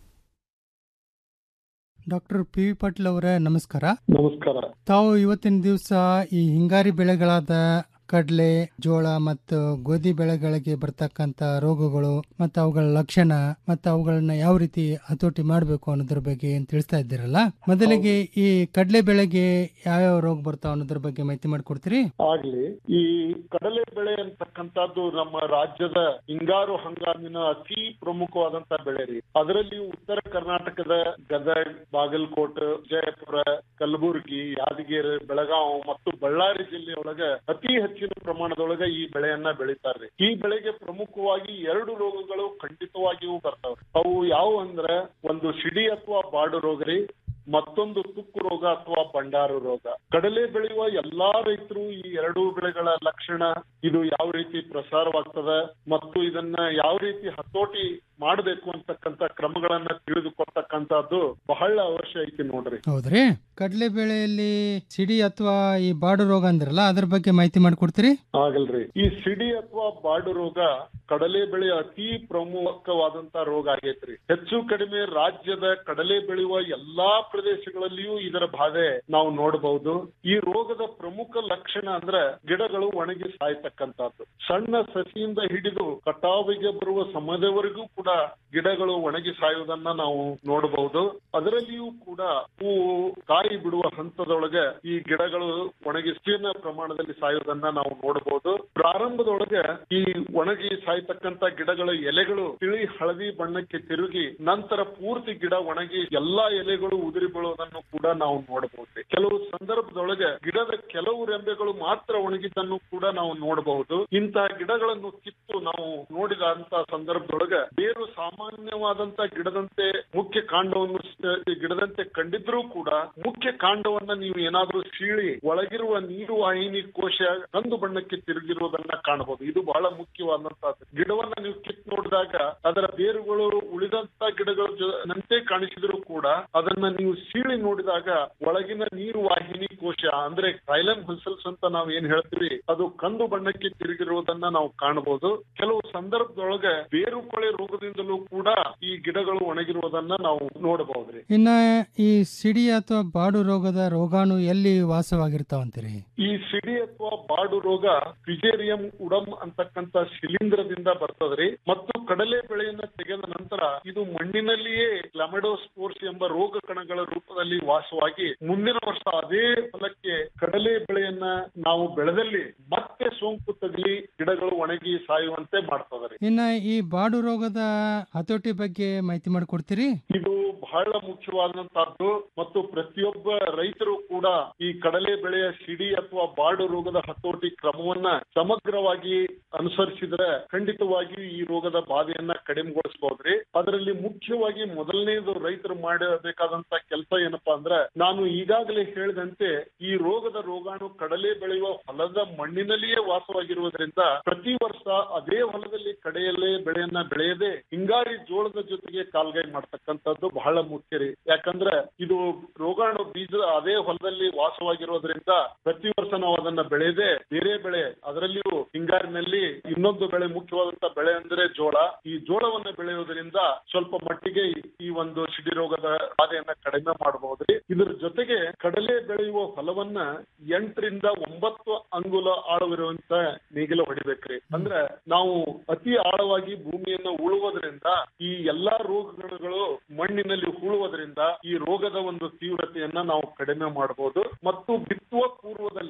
doctor P V Patil ಅವರೇ ನಮಸ್ಕಾರ ನಮಸ್ಕಾರ ತಾವು ಇವತ್ತಿನ ದಿವಸ ಈ ಹಿಂಗಾರಿ ಬೆಳೆಗಳಾದ ಕಡಲೆ ಜೋಳ ಮತ್ತು ಗೋಧಿ ಬೆಳೆಗಳಿಗೆ ಬರ್ತಕ್ಕಂಥ ರೋಗಗಳು ಮತ್ತು ಅವುಗಳ ಲಕ್ಷಣ ಮತ್ತು ಅವುಗಳನ್ನ ಯಾವ ರೀತಿ ಹತೋಟಿ ಮಾಡಬೇಕು ಅನ್ನೋದ್ರ ಬಗ್ಗೆ ಏನ್ ತಿಳಿಸ್ತಾ ಇದ್ದೀರಲ್ಲ ಮೊದಲಿಗೆ ಈ ಕಡಲೆ ಬೆಳೆಗೆ ಯಾವ್ಯಾವ ರೋಗ ಬರ್ತಾವ ಅನ್ನೋದ್ರ ಬಗ್ಗೆ ಮಾಹಿತಿ ಮಾಡಿಕೊಡ್ತೀರಿ ಆಗ್ಲಿ ಈ ಕಡಲೆ ಬೆಳೆ ಅಂತಕ್ಕಂಥದ್ದು ನಮ್ಮ ರಾಜ್ಯದ ಹಿಂಗಾರು ಹಂಗಾಮಿನ ಅತಿ ಪ್ರಮುಖವಾದಂತ ಬೆಳೆ ರೀ ಅದರಲ್ಲಿ ಉತ್ತರ ಕರ್ನಾಟಕದ ಗದಗ್ ಬಾಗಲಕೋಟೆ ವಿಜಯಪುರ ಕಲಬುರಗಿ ಯಾದಗಿರಿ ಬೆಳಗಾವಿ ಮತ್ತು ಬಳ್ಳಾರಿ ಜಿಲ್ಲೆಯೊಳಗ ಅತಿ ಹೆಚ್ಚಿನ ಪ್ರಮಾಣದೊಳಗ ಈ ಬೆಳೆಯನ್ನ ಬೆಳಿತಾರ್ರಿ ಈ ಬೆಳೆಗೆ ಪ್ರಮುಖವಾಗಿ ಎರಡು ರೋಗಗಳು ಖಂಡಿತವಾಗಿಯೂ ಬರ್ತಾವ್ರಿ ಅವು ಯಾವ ಅಂದ್ರ ಒಂದು ಸಿಡಿ ಅಥವಾ ಬಾಡು ರೋಗ ರೀ ಮತ್ತೊಂದು ತುಕ್ಕು ರೋಗ ಅಥವಾ ಬಂಡಾರು ರೋಗ ಕಡಲೆ ಬೆಳೆಯುವ ಎಲ್ಲಾ ರೈತರು ಈ ಎರಡೂ ಬೆಳೆಗಳ ಲಕ್ಷಣ ಇದು ಯಾವ ರೀತಿ ಪ್ರಸಾರವಾಗ್ತದ ಮತ್ತು ಇದನ್ನ ಯಾವ ರೀತಿ ಹತೋಟಿ ಮಾಡಬೇಕು ಅಂತಕ್ಕಂತ ಕ್ರಮಗಳನ್ನ ತಿಳಿದುಕೊಳ್ತಕ್ಕಂತದ್ದು ಬಹಳ ಅವಶ್ಯ ಐತಿ ನೋಡ್ರಿ ಹೌದ್ರಿ ಕಡಲೆ ಬೆಳೆಯಲ್ಲಿ ಸಿಡಿ ಅಥವಾ ಈ ಬಾಡು ರೋಗ ಅಂದ್ರಲ್ಲ ಅದ್ರ ಬಗ್ಗೆ ಮಾಹಿತಿ ಮಾಡಿಕೊಡ್ತೀರಿ ಆಗಲ್ರಿ ಈ ಸಿಡಿ ಅಥವಾ ಬಾಡು ರೋಗ ಕಡಲೆ ಬೆಳೆಯ ಅತಿ ಪ್ರಮುಖವಾದಂತ ರೋಗ ಆಗೈತ್ರಿ ಹೆಚ್ಚು ಕಡಿಮೆ ರಾಜ್ಯದ ಕಡಲೆ ಬೆಳೆಯುವ ಎಲ್ಲಾ ಪ್ರದೇಶಗಳಲ್ಲಿಯೂ ಇದರ ಬಾಧೆ ನಾವು ನೋಡಬಹುದು ಈ ರೋಗದ ಪ್ರಮುಖ ಲಕ್ಷಣ ಅಂದ್ರೆ ಗಿಡಗಳು ಒಣಗಿ ಸಾಯ್ತಕ್ಕಂಥದ್ದು ಸಣ್ಣ ಸಸಿಯಿಂದ ಹಿಡಿದು ಕಟಾವಿಗೆ ಬರುವ ಸಮಯದವರೆಗೂ ಕೂಡ ಗಿಡಗಳು ಒಣಗಿ ಸಾಯುವುದನ್ನ ನಾವು ನೋಡಬಹುದು ಅದರಲ್ಲಿಯೂ ಕೂಡ ಹೂವು ಕಾಯಿ ಬಿಡುವ ಹಂತದೊಳಗೆ ಈ ಗಿಡಗಳು ಒಣಗಿ ವಿಸ್ತೀರ್ಣ ಪ್ರಮಾಣದಲ್ಲಿ ಸಾಯುವುದನ್ನ ನಾವು ನೋಡಬಹುದು ಪ್ರಾರಂಭದೊಳಗೆ ಈ ಒಣಗಿ ಸಾಯ್ತಕ್ಕಂತ ಗಿಡಗಳ ಎಲೆಗಳು ತಿಳಿ ಹಳದಿ ಬಣ್ಣಕ್ಕೆ ತಿರುಗಿ ನಂತರ ಪೂರ್ತಿ ಗಿಡ ಒಣಗಿ ಎಲ್ಲಾ ಎಲೆಗಳು ಉದುರಿ ಬೀಳುವುದನ್ನು ಕೂಡ ನಾವು ನೋಡಬಹುದು ಕೆಲವು ಸಂದರ್ಭದೊಳಗೆ ಗಿಡದ ಕೆಲವು ರೆಂಬೆಗಳು ಮಾತ್ರ ಒಣಗಿದ್ದನ್ನು ಕೂಡ ನಾವು ನೋಡಬಹುದು ಇಂತಹ ಗಿಡಗಳನ್ನು ಕಿತ್ತು ನಾವು ನೋಡಿದ ಅಂತ ಸಂದರ್ಭದೊಳಗೆ ಬೇರು ಸಾಮಾನ್ಯವಾದಂತ ಗಿಡದಂತೆ ಮುಖ್ಯ ಕಾಂಡವನ್ನು ಸ- ಗಿಡದಂತೆ ಕಂಡಿದ್ರೂ ಕೂಡ ಮುಖ್ಯ ಕಾಂಡವನ್ನ ನೀವು ಏನಾದ್ರೂ ಸೀಳಿ ಒಳಗಿರುವ ನೀರು ವಾಹಿನಿ ಕೋಶ ಕಂದು ಬಣ್ಣಕ್ಕೆ ತಿರುಗಿರುವುದನ್ನ ಕಾಣಬಹುದು ಇದು ಬಹಳ ಮುಖ್ಯವಾದಂತಹದ್ದು ಗಿಡವನ್ನ ನೀವು ಕಿತ್ ನೋಡಿದಾಗ ಅದರ ಬೇರುಗಳು ಉಳಿದಂತ ಗಿಡಗಳ ಜೊ- ನಂತೆ ಕಾಣಿಸಿದ್ರು ಕೂಡ ಅದನ್ನ ನೀವು ಸೀಳಿ ನೋಡಿದಾಗ ಒಳಗಿನ ನೀರು ವಾಹಿನಿ ಕೋಶ ಅಂದ್ರೆ ಕ್ರೈಲಮ್ ಮಸಲ್ಸ್ ಅಂತ ನಾವು ಏನ್ ಹೇಳ್ತೀವಿ ಅದು ಕಂದು ಬಣ್ಣಕ್ಕೆ ತಿರುಗಿರುವುದನ್ನ ನಾವು ಕಾಣಬಹುದು ಕೆಲವು ಸಂದರ್ಭದೊಳಗೆ ಬೇರು ಕೊಳೆ ರೋಗದಿಂದಲೂ ಕೂಡ ಈ ಗಿಡಗಳು ಒಣಗಿರುವುದನ್ನ ನಾವು ನೋಡಬಹುದ್ರಿ ಇನ್ನ ಈ ಸಿಡಿ ಅಥವಾ ಬಾಡು ರೋಗದ ರೋಗಾಣು ಎಲ್ಲಿ ವಾಸವಾಗಿರ್ತಾವಂತೀರಿ ಈ ಸಿಡಿ ಅಥವಾ ಬಾಡು ರೋಗ ಫಿಜೇರಿಯಂ ಉಡಮ್ ಅಂತಕ್ಕಂತ ಶಿಲೀಂಧ್ರದಿಂದ ಬರ್ತದ್ರಿ ಮತ್ತು ಕಡಲೆ ಬೆಳೆಯನ್ನ ತೆಗೆದ ನಂತರ ಇದು ಮಣ್ಣಿನಲ್ಲಿಯೇ ಕ್ಲಮೆಡೋಸ್ಪೋರ್ಸ್ ಎಂಬ ರೋಗ ಕಣಗಳ ರೂಪದಲ್ಲಿ ವಾಸವಾಗಿ ಮುಂದಿನ ವರ್ಷ ಅದೇ ಫಲಕ್ಕೆ ಕಡಲೆ ಬೆಳೆಯನ್ನ ನಾವು ಬೆಳೆದಲ್ಲಿ ಮತ್ತೆ ಸೋಂಕು ತಗಲಿ ಗಿಡಗಳು ಒಣಗಿ ಸಾಯುವಂತೆ ಮಾಡ್ತದ್ರಿ ಇನ್ನ ಈ ಬಾಡು ರೋಗದ ಹತೋಟಿ ಬಗ್ಗೆ ಮಾಹಿತಿ ಮಾಡಿಕೊಡ್ತೀರಿ ಇದು ಬಹಳ ಮುಖ್ಯವಾದಂತಹದ್ದು ಮತ್ತು ಪ್ರತಿಯೊಬ್ಬ ರೈತರು ಕೂಡ ಈ ಕಡಲೆ ಬೆಳೆಯ ಸಿಡಿ ಅಥವಾ ಬಾಡು ರೋಗದ ಹತೋಟಿ ಕ್ರಮವನ್ನ ಸಮಗ್ರವಾಗಿ ಅನುಸರಿಸಿದ್ರೆ ಖಂಡಿತವಾಗಿಯೂ ಈ ರೋಗದ ಬಾಧೆಯನ್ನ ಕಡಿಮೆಗೊಳಿಸಬಹುದ್ರಿ ಅದರಲ್ಲಿ ಮುಖ್ಯವಾಗಿ ಮೊದಲನೇದು ರೈತರು ಮಾಡಬೇಕಾದಂತ ಕೆಲಸ ಏನಪ್ಪಾ ಅಂದ್ರೆ ನಾನು ಈಗಾಗಲೇ ಹೇಳಿದಂತೆ ಈ ರೋಗದ ರೋಗಾಣು ಕಡಲೆ ಬೆಳೆಯುವ ಹೊಲದ ಮಣ್ಣಿನಲ್ಲಿಯೇ ವಾಸವಾಗಿರುವುದರಿಂದ ಪ್ರತಿ ವರ್ಷ ಅದೇ ಹೊಲದಲ್ಲಿ ಕಡೆಯಲ್ಲೇ ಬೆಳೆಯನ್ನ ಬೆಳೆಯದೆ ಹಿಂಗಾರಿ ಜೋಳದ ಜೊತೆಗೆ ಕಾಲ್ಗೈ ಮಾಡ್ತಕ್ಕಂಥದ್ದು ಬಹಳ ಮುಖ್ಯ ರೀ ಯಾಕಂದ್ರೆ ಇದು ರೋಗಾಣು ಬೀಜ ಅದೇ ಹೊಲದಲ್ಲಿ ವಾಸವಾಗಿರೋದ್ರಿಂದ ಪ್ರತಿ ವರ್ಷ ನಾವು ಅದನ್ನ ಬೆಳೆಯದೆ ಬೇರೆ ಬೆಳೆ ಅದರಲ್ಲಿಯೂ ಹಿಂಗಾರಿನಲ್ಲಿ ಇನ್ನೊಂದು ಬೆಳೆ ಮುಖ್ಯವಾದಂತ ಬೆಳೆ ಅಂದ್ರೆ ಜೋಳ ಈ ಜೋಳವನ್ನ ಬೆಳೆಯೋದ್ರಿಂದ ಸ್ವಲ್ಪ ಮಟ್ಟಿಗೆ ಈ- ಈ ಒಂದು ಸಿಡಿ ರೋಗದ ಬಾಧೆಯನ್ನ ಕಡಿಮೆ ಮಾಡಬಹುದ್ರಿ ಇದ್ರ ಜೊತೆಗೆ ಕಡಲೆ ಬೆಳೆಯುವ ಹೊಲವನ್ನ ಎಂಟರಿಂದ ಒಂಬತ್ತು ಅಂಗುಲ ಆಳವಿರುವಂತ ನೇಗಿಲ ಹೊಡಿಬೇಕ್ರಿ ಅಂದ್ರೆ ನಾವು ಅತಿ ಆಳವಾಗಿ ಭೂಮಿಯನ್ನ ಉಳುವುದರಿಂದ ಈ ಎಲ್ಲಾ ರೋಗಗಳು ಮಣ್ಣಿನಲ್ಲಿ ಹೂಳುವುದರಿಂದ ಈ ರೋಗದ ಒಂದು ತೀವ್ರತೆಯನ್ನ ನಾವು ಕಡಿಮೆ ಮಾಡಬಹುದು ಮತ್ತು ಬಿತ್ತುವ ಪೂರ್ವದಲ್ಲಿ ಇದು ಬಹಳ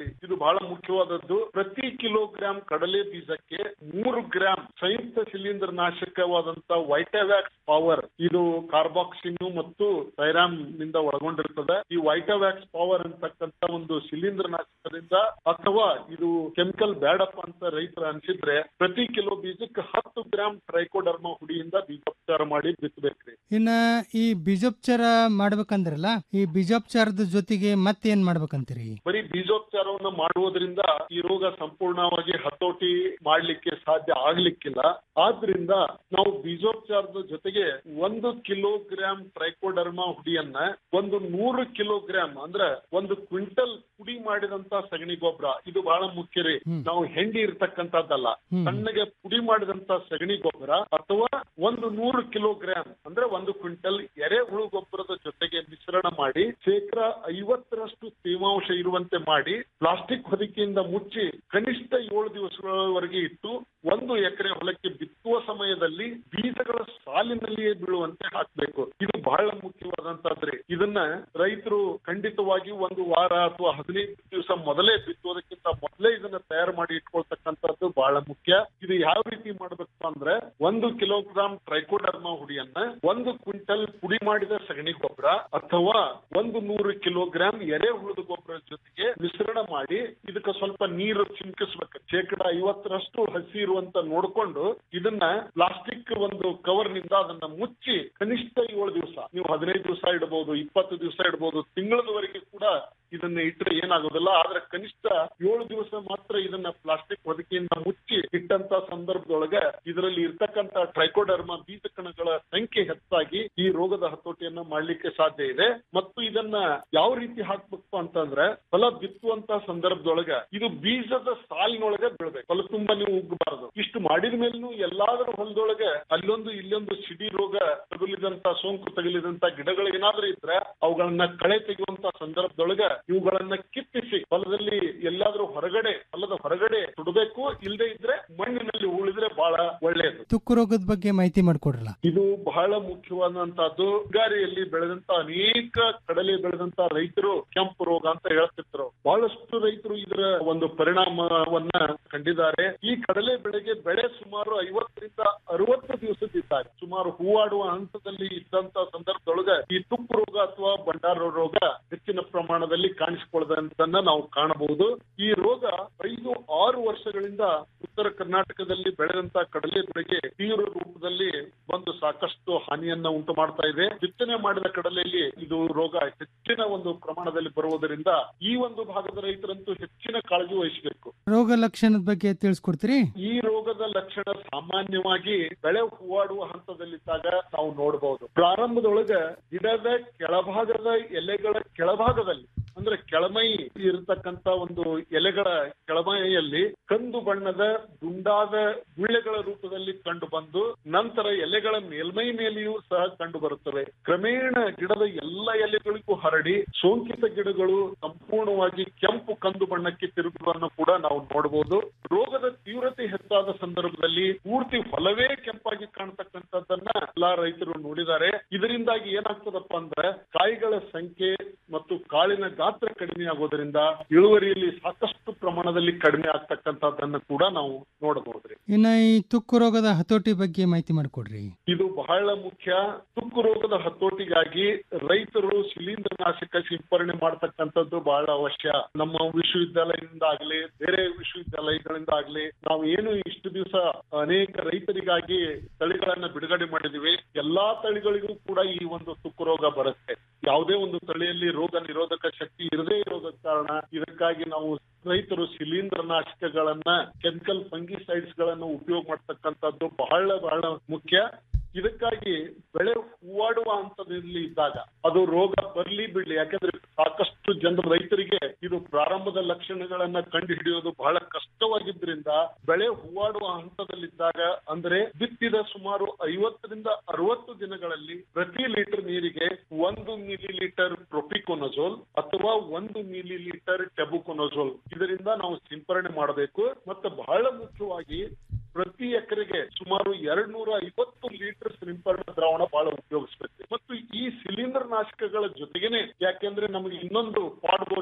ಬಹಳ ಮುಖ್ಯವಾದದ್ದು ಪ್ರತಿ ಕಿಲೋಗ್ರಾಂ ಕಡಲೆ ಬೀಜಕ್ಕೆ ಮೂರು ಗ್ರಾಂ ಸಂಯುಕ್ತ ಶಿಲೀಂಧ್ರ ನಾಶಕವಾದಂತ ವೈಟಾವ್ಯಾಕ್ಸ್ ಪವರ್ ಇದು ಕಾರ್ಬಾಕ್ಸಿನ್ ಮತ್ತು ಥೈರಾಮ್ ನಿಂದ ಒಳಗೊಂಡಿರ್ತದೆ ಈ ವೈಟಾವ್ಯಾಕ್ಸ್ ಪವರ್ ಅಂತಕ್ಕಂತ ಒಂದು ಶಿಲೀಂಧ್ರ ನಾಶಕದಿಂದ ಅಥವಾ ಇದು ಕೆಮಿಕಲ್ ಬೇಡಪ್ಪ ಅಂತ ರೈತರು ಅನ್ಸಿದ್ರೆ ಪ್ರತಿ ಕಿಲೋ ಬೀಜಕ್ಕೆ ಹತ್ತು ಗ್ರಾಂ ಟ್ರೈಕೋಡರ್ಮಾ ಹುಡಿಯಿಂದ ಬೀಜೋಪಚಾರ ಮಾಡಿ ಬಿತ್ತಬೇಕ್ರಿ ಇನ್ನ ಈ ಬೀಜೋಪಚಾರ ಮಾಡ್ಬೇಕಂದ್ರಲ್ಲ ಈ ಬೀಜೋಪಚಾರದ ಜೊತೆಗೆ ಮತ್ತೇನ್ ಮಾಡ್ಬೇಕಂತೀರಿ ಬರೀ ಬೀಜೋಪಚಾರವನ್ನ ಮಾಡುವುದರಿಂದ ಈ ರೋಗ ಸಂಪೂರ್ಣವಾಗಿ ಹತೋಟಿ ಮಾಡ್ಲಿಕ್ಕೆ ಸಾಧ್ಯ ಆಗ್ಲಿಕ್ಕಿಲ್ಲ ಆದ್ರಿಂದ ನಾವು ಬೀಜೋಪಚಾರದ ಜೊತೆಗೆ ಒಂದು ಕಿಲೋಗ್ರಾಂ ಟ್ರೈಕೋಡರ್ಮಾ ಹುಡಿಯನ್ನ ಒಂದು ನೂರು ಕಿಲೋಗ್ರಾಂ ಅಂದ್ರೆ ಒಂದು ಕ್ವಿಂಟಲ್ ಪುಡಿ ಮಾಡಿದಂತ ಸಗಣಿ ಗೊಬ್ಬರ ಇದು ಬಹಳ ಮುಖ್ಯ ರೀ ನಾವು ಹೆಂಡಿ ಇರ್ತಕ್ಕಂಥದ್ದಲ್ಲ ಸಣ್ಣಗೆ ಪುಡಿ ಮಾಡಿದಂತ ಸಗಣಿ ಗೊಬ್ಬರ ಅಥವಾ ಒಂದು ನೂರು ಕಿಲೋಗ್ರಾಂ ಅಂದ್ರೆ ಒಂದು ಕ್ವಿಂಟಲ್ ಎರೆಹುಳು ಗೊಬ್ಬರದ ಜೊತೆಗೆ ಮಿಶ್ರಣ ಮಾಡಿ ಶೇಕಡ ಐವತ್ತರಷ್ಟು ತೇವಾಂಶ ಇರುವಂತೆ ಮಾಡಿ ಪ್ಲಾಸ್ಟಿಕ್ ಹೊದಿಕೆಯಿಂದ ಮುಚ್ಚಿ ಕನಿಷ್ಠ ಏಳು ದಿವಸಗಳವರೆಗೆ ಇಟ್ಟು ಒಂದು ಎಕರೆ ಹೊಲಕ್ಕೆ ಬಿತ್ತುವ ಸಮಯದಲ್ಲಿ ಬೀಜಗಳ ಸಾಲಿನಲ್ಲಿಯೇ ಬೀಳುವಂತೆ ಹಾಕ್ಬೇಕು ಇದು ಬಹಳ ಮುಖ್ಯವಾದಂತದ್ರಿ ಇದನ್ನ ರೈತರು ಖಂಡಿತವಾಗಿ ಒಂದು ವಾರ ಅಥವಾ ಹದಿನೈದು ದಿವಸ ಮೊದಲೇ ಬಿತ್ತುವುದಕ್ಕಿಂತ ಮೊದಲೇ ಇದನ್ನ ತಯಾರು ಮಾಡಿ ಇಟ್ಕೊಳ್ತಕ್ಕಂಥದ್ದು ಬಹಳ ಮುಖ್ಯ ಇದು ಯಾವ ರೀತಿ ಮಾಡ್ಬೇಕು ಅಂದ್ರೆ ಒಂದು ಕಿಲೋಗ್ರಾಂ ಟ್ರೈಕೋಡರ್ಮಾ ಹುಡಿಯನ್ನ ಒಂದು ಕ್ವಿಂಟಲ್ ಪುಡಿ ಮಾಡಿದ ಸಗಣಿ ಗೊಬ್ಬರ ಅಥವಾ ಒಂದು ನೂರು ಕಿಲೋಗ್ರಾಂ ಎರೆಹುಳದ ಗೊಬ್ಬರ ಜೊತೆಗೆ ಮಿಶ್ರಣ ಮಾಡಿ ಇದಕ್ಕೆ ಸ್ವಲ್ಪ ನೀರು ಚಿಮ್ಕಿಸ್ಬೇಕು ಶೇಕಡ ಐವತ್ತರಷ್ಟು ಹಸಿ ಇರುವಂತ ನೋಡ್ಕೊಂಡು ಇದನ್ನ ಪ್ಲಾಸ್ಟಿಕ್ ಒಂದು ಕವರ್ ನಿಂದ ಅದನ್ನ ಮುಚ್ಚಿ ಕನಿಷ್ಠ ಏಳು ದಿವಸ ನೀವು ಹದಿನೈದು ದಿವಸ ಇಡಬಹುದು ಇಪ್ಪತ್ತು ದಿವಸ ಇಡಬಹುದು ತಿಂಗಳದವರೆಗೆ ಕೂಡ ಇದನ್ನ ಇಟ್ಟರೆ ಏನಾಗೋದಿಲ್ಲ ಆದ್ರೆ ಕನಿಷ್ಠ ಏಳು ದಿವಸ ಮಾತ್ರ ಇದನ್ನ ಪ್ಲಾಸ್ಟಿಕ್ ಹೊದಿಕೆಯಿಂದ ಮುಚ್ಚಿ ಇಟ್ಟಂತ ಸಂದರ್ಭದೊಳಗೆ ಇದರಲ್ಲಿ ಇರ್ತಕ್ಕಂತ ಟ್ರೈಕೋಡರ್ಮಾ ಬೀಜ ಕಣಗಳ ಸಂಖ್ಯೆ ಹೆಚ್ಚಾಗಿ ಈ ರೋಗದ ಹತೋಟಿಯನ್ನ ಮಾಡ್ಲಿಕ್ಕೆ ಸಾಧ್ಯ ಇದೆ ಮತ್ತು ಇದನ್ನ ಯಾವ ರೀತಿ ಹಾಕ್ಬೇಕು ಅಂತಂದ್ರೆ ಹೊಲ ಬಿತ್ತುವಂತ ಸಂದರ್ಭದೊಳಗ ಇದು ಬೀಜದ ಸಾಲಿನೊಳಗೆ ಬೀಳ್ಬೇಕು ಹೊಲ ತುಂಬಾ ನೀವು ಉಗ್ಗಬಾರದು ಇಷ್ಟು ಮಾಡಿದ ಮೇಲೂ ಎಲ್ಲಾದ್ರೂ ಹೊಲದೊಳಗೆ ಅಲ್ಲೊಂದು ಇಲ್ಲೊಂದು ಸಿಡಿ ರೋಗ ತಗುಲಿದಂತ ಸೋಂಕು ತಗುಲಿದಂತ ಗಿಡಗಳು ಏನಾದ್ರೂ ಇದ್ರೆ ಅವುಗಳನ್ನ ಕಳೆ ತೆಗೆಯುವಂತ ಸಂದರ್ಭದೊಳಗ ಇವುಗಳನ್ನ ಕಿತ್ತಿಸಿ ಹೊಲದಲ್ಲಿ ಎಲ್ಲಾದ್ರೂ ಹೊರಗಡೆ ಹೊಲದ ಹೊರಗಡೆ ಸುಡಬೇಕು ಇಲ್ಲದೆ ಇದ್ರೆ ಮಣ್ಣಿನಲ್ಲಿ ಉಳಿದ್ರೆ ಬಹಳ ಒಳ್ಳೆಯದು ತುಕ್ಕು ರೋಗದ ಬಗ್ಗೆ ಮಾಹಿತಿ ಮಾಡ್ಕೊಡ್ರಲ್ಲ ಇದು ಬಹಳ ಮುಖ್ಯವಾದಂತಹದ್ದು ಹಿಂಗಾರಿಯಲ್ಲಿ ಬೆಳೆದಂತ ಅನೇಕ ಕಡಲೆ ಬೆಳೆದಂತ ರೈತರು ಕೆಂಪು ರೋಗ ಅಂತ ಹೇಳ್ತಿದ್ರು ಬಹಳಷ್ಟು ರೈತರು ಇದರ ಒಂದು ಪರಿಣಾಮವನ್ನ ಕಂಡಿದ್ದಾರೆ ಈ ಕಡಲೆ ಬೆಳೆಗೆ ಬೆಳೆ ಸುಮಾರು ಐವತ್ತರಿಂದ ಅರವತ್ತು ದಿವಸದಿದ್ದಾಗ ಸುಮಾರು ಹೂವಾಡುವ ಹಂತದಲ್ಲಿ ಇದ್ದಂತ ಸಂದರ್ಭದೊಳಗ ಈ ತುಕ್ಕು ರೋಗ ಅಥವಾ ಬಂಡಾರ ರೋಗ ಹೆಚ್ಚಿನ ಪ್ರಮಾಣದಲ್ಲಿ ಕಾಣಿಸಿಕೊಳ್ಳದಂತನ್ನ ನಾವು ಕಾಣಬಹುದು ಈ ರೋಗ ಐದು ಆರು ವರ್ಷಗಳಿಂದ ಉತ್ತರ ಕರ್ನಾಟಕದಲ್ಲಿ ಬೆಳೆದಂತ ಕಡಲೆ ಬೆಳೆಗೆ ತೀವ್ರ ರೂಪದಲ್ಲಿ ಬಂದು ಸಾಕಷ್ಟು ಹಾನಿಯನ್ನ ಉಂಟು ಮಾಡ್ತಾ ಇದೆ ಬಿತ್ತನೆ ಮಾಡಿದ ಕಡಲೆಯಲ್ಲಿ ಇದು ರೋಗ ಹೆಚ್ಚಿನ ಒಂದು ಪ್ರಮಾಣದಲ್ಲಿ ಬರುವುದರಿಂದ ಈ ಒಂದು ಭಾಗದ ರೈತರಂತೂ ಹೆಚ್ಚಿನ ಕಾಳಜಿ ವಹಿಸಬೇಕು ರೋಗ ಲಕ್ಷಣದ ಬಗ್ಗೆ ತಿಳಿಸ್ಕೊಡ್ತೀರಿ ಈ ರೋಗದ ಲಕ್ಷಣ ಸಾಮಾನ್ಯವಾಗಿ ಬೆಳೆ ಹೂವಾಡುವ ಹಂತದಲ್ಲಿದ್ದಾಗ ನಾವು ನೋಡಬಹುದು ಪ್ರಾರಂಭದೊಳಗ ಗಿಡದ ಕೆಳಭಾಗದ ಎಲೆಗಳ ಕೆಳಭಾಗದಲ್ಲಿ ಅಂದ್ರೆ ಕೆಳಮೈ ಇರತಕ್ಕಂತ ಒಂದು ಎಲೆಗಳ ಕೆಳಮೈಯಲ್ಲಿ ಕಂದು ಬಣ್ಣದ ದುಂಡಾದ ಗುಳ್ಳೆಗಳ ರೂಪದಲ್ಲಿ ಕಂಡು ಬಂದು ನಂತರ ಎಲೆಗಳ ಮೇಲ್ಮೈ ಮೇಲೆಯೂ ಸಹ ಕಂಡು ಬರುತ್ತವೆ ಕ್ರಮೇಣ ಗಿಡದ ಎಲ್ಲ ಎಲೆಗಳಿಗೂ ಹರಡಿ ಸೋಂಕಿತ ಗಿಡಗಳು ಸಂಪೂರ್ಣವಾಗಿ ಕೆಂಪು ಕಂದು ಬಣ್ಣಕ್ಕೆ ತಿರುಗುವುದನ್ನು ಕೂಡ ನಾವು ನೋಡಬಹುದು ರೋಗದ ತೀವ್ರತೆ ಹೆಚ್ಚಾದ ಸಂದರ್ಭದಲ್ಲಿ ಪೂರ್ತಿ ಹೊಲವೇ ಕೆಂಪಾಗಿ ಕಾಣ್ತಕ್ಕಂಥದ್ದನ್ನ ಎಲ್ಲಾ ರೈತರು ನೋಡಿದ್ದಾರೆ ಇದರಿಂದಾಗಿ ಏನಾಗ್ತದಪ್ಪ ಅಂದ್ರೆ ಕಾಯಿಗಳ ಸಂಖ್ಯೆ ಮತ್ತು ಕಾಳಿನ ಗಾತ್ರ ಕಡಿಮೆ ಆಗೋದ್ರಿಂದ ಇಳುವರಿಯಲ್ಲಿ ಸಾಕಷ್ಟು ಪ್ರಮಾಣದಲ್ಲಿ ಕಡಿಮೆ ಆಗ್ತಕ್ಕಂಥದ್ದನ್ನ ಕೂಡ ನಾವು ನೋಡಬಹುದ್ರಿ ಇನ್ನ ಈ ತುಕ್ಕು ರೋಗದ ಹತೋಟಿ ಬಗ್ಗೆ ಮಾಹಿತಿ ಮಾಡಿಕೊಡ್ರಿ ಇದು ಬಹಳ ಮುಖ್ಯ ತುಕ್ಕು ರೋಗದ ಹತೋಟಿಗಾಗಿ ರೈತರು ಶಿಲೀಂಧ್ರ ನಾಶಕ ಸಿಂಪರಣೆ ಮಾಡ್ತಕ್ಕಂಥದ್ದು ಬಹಳ ಅವಶ್ಯ ನಮ್ಮ ವಿಶ್ವವಿದ್ಯಾಲಯದಿಂದ ಆಗ್ಲಿ ಬೇರೆ ವಿಶ್ವವಿದ್ಯಾಲಯಗಳಿಂದ ಆಗ್ಲಿ ನಾವು ಏನು ಇಷ್ಟು ದಿವಸ ಅನೇಕ ರೈತರಿಗಾಗಿ ತಳಿಗಳನ್ನ ಬಿಡುಗಡೆ ಮಾಡಿದೀವಿ ಎಲ್ಲಾ ತಳಿಗಳಿಗೂ ಕೂಡ ಈ ಒಂದು ತುಕ್ಕು ರೋಗ ಬರುತ್ತೆ ಯಾವುದೇ ಒಂದು ತಳಿಯಲ್ಲಿ ರೋಗ ನಿರೋಧಕ ಶಕ್ತಿ ಇರದೇ ಇರೋದ ಕಾರಣ ಇದಕ್ಕಾಗಿ ನಾವು ರೈತರು ಶಿಲೀಂಧ್ರ ನಾಶಕಗಳನ್ನ ಕೆಮಿಕಲ್ ಫಂಗಿಸೈಡ್ಸ್ ಗಳನ್ನ ಉಪಯೋಗ ಮಾಡ್ತಕ್ಕಂಥದ್ದು ಬಹಳ ಬಹಳ ಮುಖ್ಯ ಇದಕ್ಕಾಗಿ ಬೆಳೆ ಹೂವಾಡುವ ಹಂತದಲ್ಲಿ ಇದ್ದಾಗ ಅದು ರೋಗ ಬರ್ಲಿ ಬಿಡ್ಲಿ ಯಾಕಂದ್ರೆ ಸಾಕಷ್ಟು ಜನರ ರೈತರಿಗೆ ಇದು ಪ್ರಾರಂಭದ ಲಕ್ಷಣಗಳನ್ನ ಕಂಡು ಹಿಡಿಯೋದು ಬಹಳ ಕಷ್ಟವಾಗಿದ್ರಿಂದ ಬೆಳೆ ಹೂವಾಡುವ ಹಂತದಲ್ಲಿದ್ದಾಗ ಅಂದ್ರೆ ಬಿತ್ತಿದ ಸುಮಾರು ಐವತ್ತರಿಂದ ಅರವತ್ತು ದಿನಗಳಲ್ಲಿ ಪ್ರತಿ ಲೀಟರ್ ನೀರಿಗೆ ಒಂದು ಮಿಲಿ ಲೀಟರ್ ಪ್ರೊಪಿಕೊನಜೋಲ್ ಅಥವಾ ಒಂದು ಮಿಲಿ ಲೀಟರ್ ಟೆಬುಕೊನಜೋಲ್ ಇದರಿಂದ ನಾವು ಸಿಂಪರಣೆ ಮಾಡಬೇಕು ಮತ್ತು ಬಹಳ ಮುಖ್ಯವಾಗಿ ಪ್ರತಿ ಎಕರೆಗೆ ಸುಮಾರು ಎರಡ್ ನೂರ ಐವತ್ತು ಲೀಟರ್ ಸಿಂಪರಣಾ ದ್ರಾವಣ ಬಹಳ ಉಪಯೋಗಿಸ್ಬೇಕು ಮತ್ತು ಈ ಶಿಲೀಂಧ್ರ ನಾಶಕಗಳ ಜೊತೆಗೇನೆ ಯಾಕೆಂದ್ರೆ ನಮಗೆ ಇನ್ನೊಂದು ಪಾಡ್ ಬೋರರ್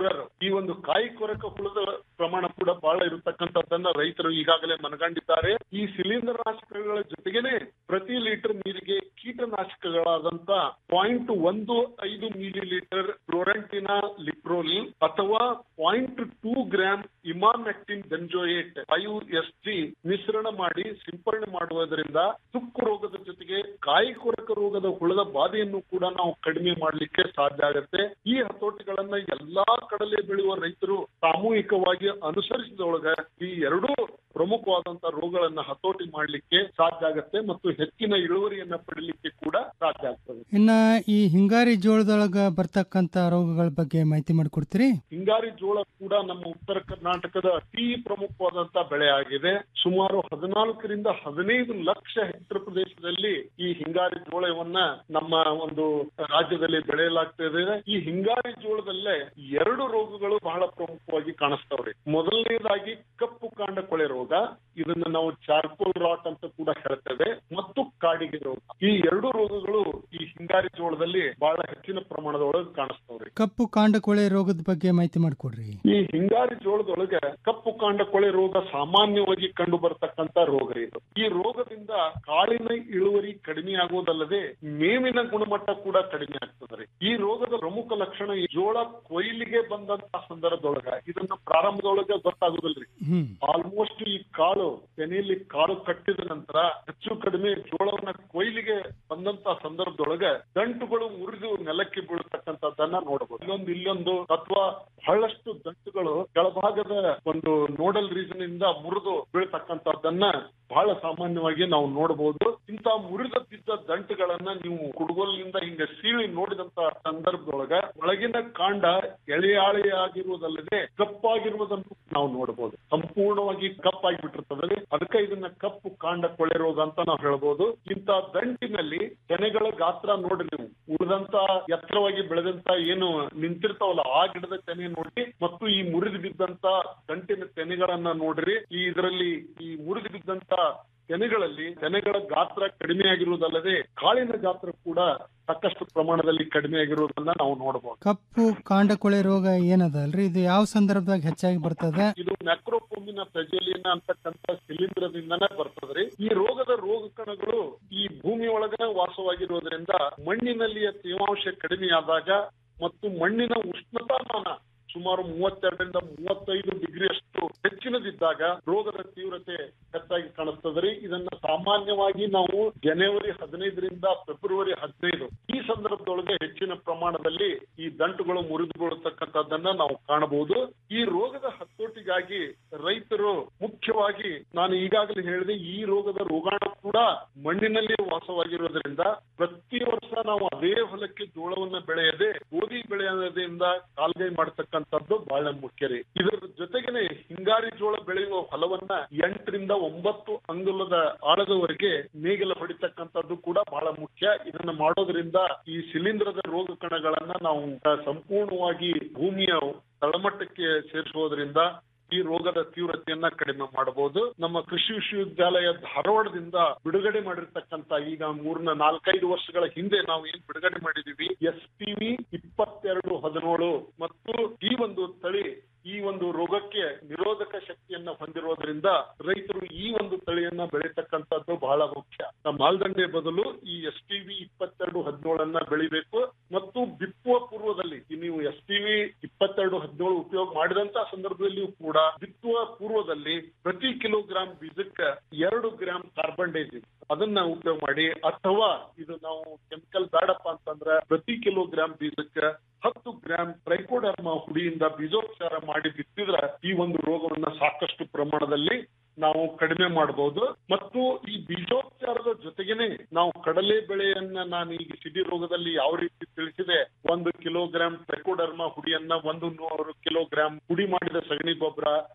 ಈ ಒಂದು ಕಾಯಿ ಕೊರಕ ಹುಳದ ಪ್ರಮಾಣ ಕೂಡ ಬಹಳ ಇರತಕ್ಕಂಥದ್ದನ್ನ ರೈತರು ಈಗಾಗಲೇ ಮನಗಂಡಿದ್ದಾರೆ ಈ ಶಿಲೀಂಧ್ರ ನಾಶಕಗಳ ಜೊತೆಗೇನೆ ಪ್ರತಿ ಲೀಟರ್ ನೀರಿಗೆ ಕೀಟನಾಶಕಗಳಾದಂತ ಪಾಯಿಂಟ್ ಒಂದು ಐದು ಮಿಲಿ ಲೀಟರ್ ಫ್ಲೋರೆಂಟಿನಾ ಲಿಪ್ರೋಲಿ ಅಥವಾ point two gram emamectin benzoate five S G ಮಿಶ್ರಣ ಮಾಡಿ ಸಿಂಪರಣೆ ಮಾಡುವುದರಿಂದ ತುಕ್ಕು ರೋಗದ ಜೊತೆಗೆ ಕಾಯಿ ಕೊರಕ ರೋಗದ ಹುಳದ ಬಾಧೆಯನ್ನು ಕೂಡ ನಾವು ಕಡಿಮೆ ಮಾಡಲಿಕ್ಕೆ ಸಾಧ್ಯ ಆಗುತ್ತೆ ಈ ಹತೋಟಿಗಳನ್ನ ಎಲ್ಲಾ ಕಡಲೆ ಬೆಳೆಯುವ ರೈತರು ಸಾಮೂಹಿಕವಾಗಿ ಅನುಸರಿಸಿದೊಳಗ ಈ ಎರಡೂ ಪ್ರಮುಖವಾದಂತಹ ರೋಗಗಳನ್ನ ಹತೋಟಿ ಮಾಡಲಿಕ್ಕೆ ಸಾಧ್ಯ ಆಗುತ್ತೆ ಮತ್ತು ಹೆಚ್ಚಿನ ಇಳುವರಿಯನ್ನ ಪಡಿಲಿಕ್ಕೆ ಕೂಡ ಸಾಧ್ಯ ಆಗ್ತದೆ ಇನ್ನ ಈ ಹಿಂಗಾರಿ ಜೋಳದೊಳಗ ಬರ್ತಕ್ಕಂತ ರೋಗಗಳ ಬಗ್ಗೆ ಮಾಹಿತಿ ಮಾಡಿಕೊಡ್ತೀರಿ ಹಿಂಗಾರಿ ಜೋಳ ಕೂಡ ನಮ್ಮ ಉತ್ತರ ಕರ್ನಾಟಕದ ಅತಿ ಪ್ರಮುಖವಾದಂತಹ ಬೆಳೆ ಆಗಿದೆ ಸುಮಾರು ಹದಿನಾಲ್ಕರಿಂದ ಹದಿನೈದು ಲಕ್ಷ ಹೆಕ್ಟರ್ ಪ್ರದೇಶದಲ್ಲಿ ಈ ಹಿಂಗಾರಿ ಜೋಳವನ್ನ ನಮ್ಮ ಒಂದು ರಾಜ್ಯದಲ್ಲಿ ಬೆಳೆಯಲಾಗ್ತಿದೆ ಈ ಹಿಂಗಾರಿ ಜೋಳದಲ್ಲೇ ಎರಡು ರೋಗಗಳು ಬಹಳ ಪ್ರಮುಖವಾಗಿ ಕಾಣಿಸ್ತವ್ರಿ ಮೊದಲನೇದಾಗಿ ಕಪ್ಪು ಕಾಂಡ ಕೊಳೆ ರೋಗ ಇದನ್ನ ನಾವು ಚಾರ್ಕೋಲ್ ರಾಟ್ ಅಂತ ಕೂಡ ಹೇಳ್ತೇವೆ ಮತ್ತು ಕಾಡಿಗೆ ರೋಗ ಈ ಎರಡು ರೋಗಗಳು ಈ ಹಿಂಗಾರಿ ಜೋಳದಲ್ಲಿ ಬಹಳ ಹೆಚ್ಚಿನ ಪ್ರಮಾಣದೊಳಗೆ ಕಾಣಿಸ್ತವ್ರಿ ಕಪ್ಪು ಕಾಂಡ ಕೊಳೆ ರೋಗದ ಬಗ್ಗೆ ಮಾಹಿತಿ ಮಾಡಿಕೊಡ್ರಿ ಈ ಹಿಂಗಾರಿ ಜೋಳದೊಳಗೆ ಕಪ್ಪು ಕಾಂಡ ಕೊಳೆ ರೋಗ ಸಾಮಾನ್ಯವಾಗಿ ಕಂಡು ಬರ್ತಕ್ಕಂತ ರೋಗ ಇದು ಈ ರೋಗದಿಂದ ಕಾಳಿನ ಇಳುವರಿ ಕಡಿಮೆ ಆಗುವುದಲ್ಲದೆ ಮೇವಿನ ಗುಣಮಟ್ಟ ಕೂಡ ಕಡಿಮೆ ಆಗ್ತದೆ ಈ ರೋಗದ ಪ್ರಮುಖ ಲಕ್ಷಣ ಈ ಜೋಳ ಕೊಯ್ಲಿಗೆ ಬಂದಂತ ಸಂದರ್ಭದೊಳಗ ಇದನ್ನ ಪ್ರಾರಂಭದೊಳಗೆ ಗೊತ್ತಾಗುದಿಲ್ರಿ ಹ್ಮ್ ಆಲ್ಮೋಸ್ಟ್ ಈ ಕಾಳು ತೆನೆಯಲ್ಲಿ ಕಾಳು ಕಟ್ಟಿದ ನಂತರ ಹೆಚ್ಚು ಕಡಿಮೆ ಜೋಳವನ್ನ ಕೊಯ್ಲಿಗೆ ಬಂದಂತ ಸಂದರ್ಭದೊಳಗೆ ದಂಟುಗಳು ಮುರಿದು ನೆಲಕ್ಕೆ ಬೀಳತಕ್ಕಂಥದ್ದನ್ನ ನೋಡಬಹುದು ಇಲ್ಲೊಂದು ಇಲ್ಲೊಂದು ಅಥವಾ ಬಹಳಷ್ಟು ದಂಟುಗಳು ಕೆಳಭಾಗದ ಒಂದು ನೋಡಲ್ ರೀಸನ್ ಇಂದ ಮುರಿದು ಬೀಳ್ತಕ್ಕಂಥದ್ದನ್ನ ಬಹಳ ಸಾಮಾನ್ಯವಾಗಿ ನಾವು ನೋಡಬಹುದು ಇಂತ ಮುರಿದ ಬಿದ್ದ ದಂಟುಗಳನ್ನ ನೀವು ಕುಡುಗೋಲಿನಿಂದ ಹಿಂಗ ಸೀಳಿ ನೋಡಿದಂತ ಸಂದರ್ಭದೊಳಗ ಒಳಗಿನ ಕಾಂಡ ಎಳೆಯಾಳೆಯಾಗಿರುವುದಲ್ಲದೆ ಕಪ್ಪಾಗಿರುವುದನ್ನು ನಾವು ನೋಡಬಹುದು ಸಂಪೂರ್ಣವಾಗಿ ಕಪ್ಪಾಗಿ ಬಿಟ್ಟಿರ್ತದೆ ಅದಕ್ಕೆ ಇದನ್ನ ಕಪ್ಪು ಕಾಂಡ ಕೊಳೆ ರೋಗ ಅಂತ ನಾವು ಹೇಳ್ಬೋದು ಇಂತ ದಂಟಿನಲ್ಲಿ ತೆನೆಗಳ ಗಾತ್ರ ನೋಡಿ ನೀವು ಉಳಿದಂತ ಎತ್ತರವಾಗಿ ಬೆಳೆದಂತ ಏನು ನಿಂತಿರ್ತಾವಲ್ಲ ಆ ಗಿಡದ ತೆನೆ ನೋಡಿ ಮತ್ತು ಈ ಮುರಿದು ಬಿದ್ದಂತ ದಂಟಿನ ತೆನೆಗಳನ್ನ ನೋಡ್ರಿ ಈ ಇದರಲ್ಲಿ ಈ ಮುರಿದು ಬಿದ್ದಂತ ತೆನೆಗಳಲ್ಲಿ ತೆನೆಗಳ ಗಾತ್ರ ಕಡಿಮೆ ಆಗಿರುವುದಲ್ಲದೆ ಕಾಳಿನ ಗಾತ್ರ ಕೂಡ ಸಾಕಷ್ಟು ಪ್ರಮಾಣದಲ್ಲಿ ಕಡಿಮೆ ಆಗಿರುವುದನ್ನ ನಾವು ನೋಡಬಹುದು ಕಪ್ಪು ಕಾಂಡ ಕೊಳೆ ರೋಗ ಏನದಲ್ರಿ ಇದು ಯಾವ ಸಂದರ್ಭದಾಗ ಹೆಚ್ಚಾಗಿ ಬರ್ತದೆ ಇದು ಮ್ಯಾಕ್ರೋಫೋಮಿನ ಪ್ರಜೋಲಿಯನ ಅಂತಕ್ಕಂತ ಶಿಲೀಂಧ್ರದಿಂದನೇ ಬರ್ತದ್ರಿ ಈ ರೋಗದ ರೋಗ ಕಣಗಳು ಈ ಭೂಮಿ ಒಳಗನೆ ವಾಸವಾಗಿರುವುದರಿಂದ ಮಣ್ಣಿನಲ್ಲಿಯ ತೇವಾಂಶ ಕಡಿಮೆ ಆದಾಗ ಮತ್ತು ಮಣ್ಣಿನ ಉಷ್ಣತಾಮಾನ ಸುಮಾರು ಮೂವತ್ತೆರಡರಿಂದ ಮೂವತ್ತೈದು ಡಿಗ್ರಿ ಅಷ್ಟು ಹೆಚ್ಚಿನದಿದ್ದಾಗ ರೋಗದ ತೀವ್ರತೆ ಹೆಚ್ಚಾಗಿ ಕಾಣಿಸ್ತದ್ರಿ ಇದನ್ನ ಸಾಮಾನ್ಯವಾಗಿ ನಾವು ಜನವರಿ ಹದಿನೈದರಿಂದ ಫೆಬ್ರವರಿ ಹದಿನೈದು ಈ ಸಂದರ್ಭದೊಳಗೆ ಹೆಚ್ಚಿನ ಪ್ರಮಾಣದಲ್ಲಿ ಈ ದಂಟುಗಳು ಮುರಿದುಕೊಳ್ಳತಕ್ಕಂಥದ್ದನ್ನ ನಾವು ಕಾಣಬಹುದು ಈ ರೋಗದ ಹತೋಟಿಗಾಗಿ ರೈತರು ಮುಖ್ಯವಾಗಿ ನಾನು ಈಗಾಗಲೇ ಹೇಳಿದೆ ಈ ರೋಗದ ರೋಗಾಣು ಕೂಡ ಮಣ್ಣಿನಲ್ಲಿ ವಾಸವಾಗಿರೋದ್ರಿಂದ ಪ್ರತಿ ವರ್ಷ ನಾವು ಅದೇ ಹೊಲಕ್ಕೆ ಜೋಳವನ್ನ ಬೆಳೆಯದೆ ಗೋಧಿ ಬೆಳೆಯೋದ್ರಿಂದ ಕಾಲ್ಗೈ ಮಾಡತಕ್ಕಂಥದ್ದು ಬಹಳ ಮುಖ್ಯ ರೀ ಇದರ ಜೊತೆಗೇನೆ ಹಿಂಗಾರಿ ಜೋಳ ಬೆಳೆಯುವ ಹೊಲವನ್ನ ಎಂಟರಿಂದ ಒಂಬತ್ತು ಅಂಗುಲದ ಆಳದವರೆಗೆ ನೇಗಿಲ ಹೊಡಿತಕ್ಕಂಥದ್ದು ಕೂಡ ಬಹಳ ಮುಖ್ಯ ಇದನ್ನ ಮಾಡೋದ್ರಿಂದ ಈ ಶಿಲೀಂಧ್ರದ ರೋಗ ಕಣಗಳನ್ನ ನಾವು ಸಂಪೂರ್ಣವಾಗಿ ಭೂಮಿಯ ತಳಮಟ್ಟಕ್ಕೆ ಸೇರಿಸುವುದರಿಂದ ಈ ರೋಗದ ತೀವ್ರತೆಯನ್ನ ಕಡಿಮೆ ಮಾಡಬಹುದು ನಮ್ಮ ಕೃಷಿ ವಿಶ್ವವಿದ್ಯಾಲಯ ಧಾರವಾಡದಿಂದ ಬಿಡುಗಡೆ ಮಾಡಿರ್ತಕ್ಕಂತ ಈಗ ಮೂರ್ನ ನಾಲ್ಕೈದು ವರ್ಷಗಳ ಹಿಂದೆ ನಾವು ಏನ್ ಬಿಡುಗಡೆ ಮಾಡಿದೀವಿ ಎಸ್ ಟಿವಿ ಇಪ್ಪತ್ತೆರಡು ಹದಿನೇಳು ಮತ್ತು ಈ ಒಂದು ತಳಿ ಈ ಒಂದು ರೋಗಕ್ಕೆ ನಿರೋಧಕ ಶಕ್ತಿಯನ್ನ ಹೊಂದಿರೋದ್ರಿಂದ ರೈತರು ಈ ಒಂದು ತಳಿಯನ್ನ ಬೆಳೀತಕ್ಕಂಥದ್ದು ಬಹಳ ಮುಖ್ಯ ನಮ್ಮ ಮಾಲ್ದಂಡೆ ಬದಲು ಈ ಎಸ್ ಟಿವಿ ಇಪ್ಪತ್ತೆರಡು ಹದಿನೇಳನ್ನ ಬೆಳಿಬೇಕು ಮತ್ತು ಬಿತ್ತುವ ಪೂರ್ವದಲ್ಲಿ ಈ ನೀವು ಎಸ್ ಟಿವಿ ಇಪ್ಪತ್ತೆರಡು ಹದಿನೇಳು ಉಪಯೋಗ ಮಾಡಿದಂತ ಸಂದರ್ಭದಲ್ಲಿಯೂ ಕೂಡ ಬಿತ್ತುವ ಪೂರ್ವದಲ್ಲಿ ಪ್ರತಿ ಕಿಲೋಗ್ರಾಂ ಬೀಜಕ್ಕೆ ಎರಡು ಗ್ರಾಂ ಕಾರ್ಬನ್ ಡೈಸಿಮ್ ಅದನ್ನ ಉಪಯೋಗ ಮಾಡಿ ಅಥವಾ ಇದು ನಾವು ಕೆಮಿಕಲ್ ಬೇಡಪ್ಪ ಅಂತಂದ್ರ ಪ್ರತಿ ಕಿಲೋಗ್ರಾಂ ಬೀಜಕ್ಕೆ ಹತ್ತು ಗ್ರಾಂ ಟ್ರೈಕೋಡರ್ಮ ಹುಡಿಯಿಂದ ಬೀಜೋಪಚಾರ ಮಾಡಿ ಬಿತ್ತಿದ್ರ ಈ ಒಂದು ರೋಗವನ್ನ ಸಾಕಷ್ಟು ಪ್ರಮಾಣದಲ್ಲಿ ನಾವು ಕಡಿಮೆ ಮಾಡಬಹುದು ಮತ್ತು ಈ ಬೀಜೋಪಚಾರದ ಜೊತೆಗೇನೆ ನಾವು ಕಡಲೆ ಬೆಳೆಯನ್ನ ನಾನು ಈಗ ಸಿಡಿ ರೋಗದಲ್ಲಿ ಯಾವ ರೀತಿ ತಿಳಿಸಿದೆ ಒಂದು ಕಿಲೋಗ್ರಾಂ ಟ್ರೈಕೋಡರ್ಮ ಹುಡಿಯನ್ನ ಒಂದು ನೂರು ಕಿಲೋಗ್ರಾಂ ಹುಡಿ ಮಾಡಿದ ಸಗಣಿ ಗೊಬ್ಬರ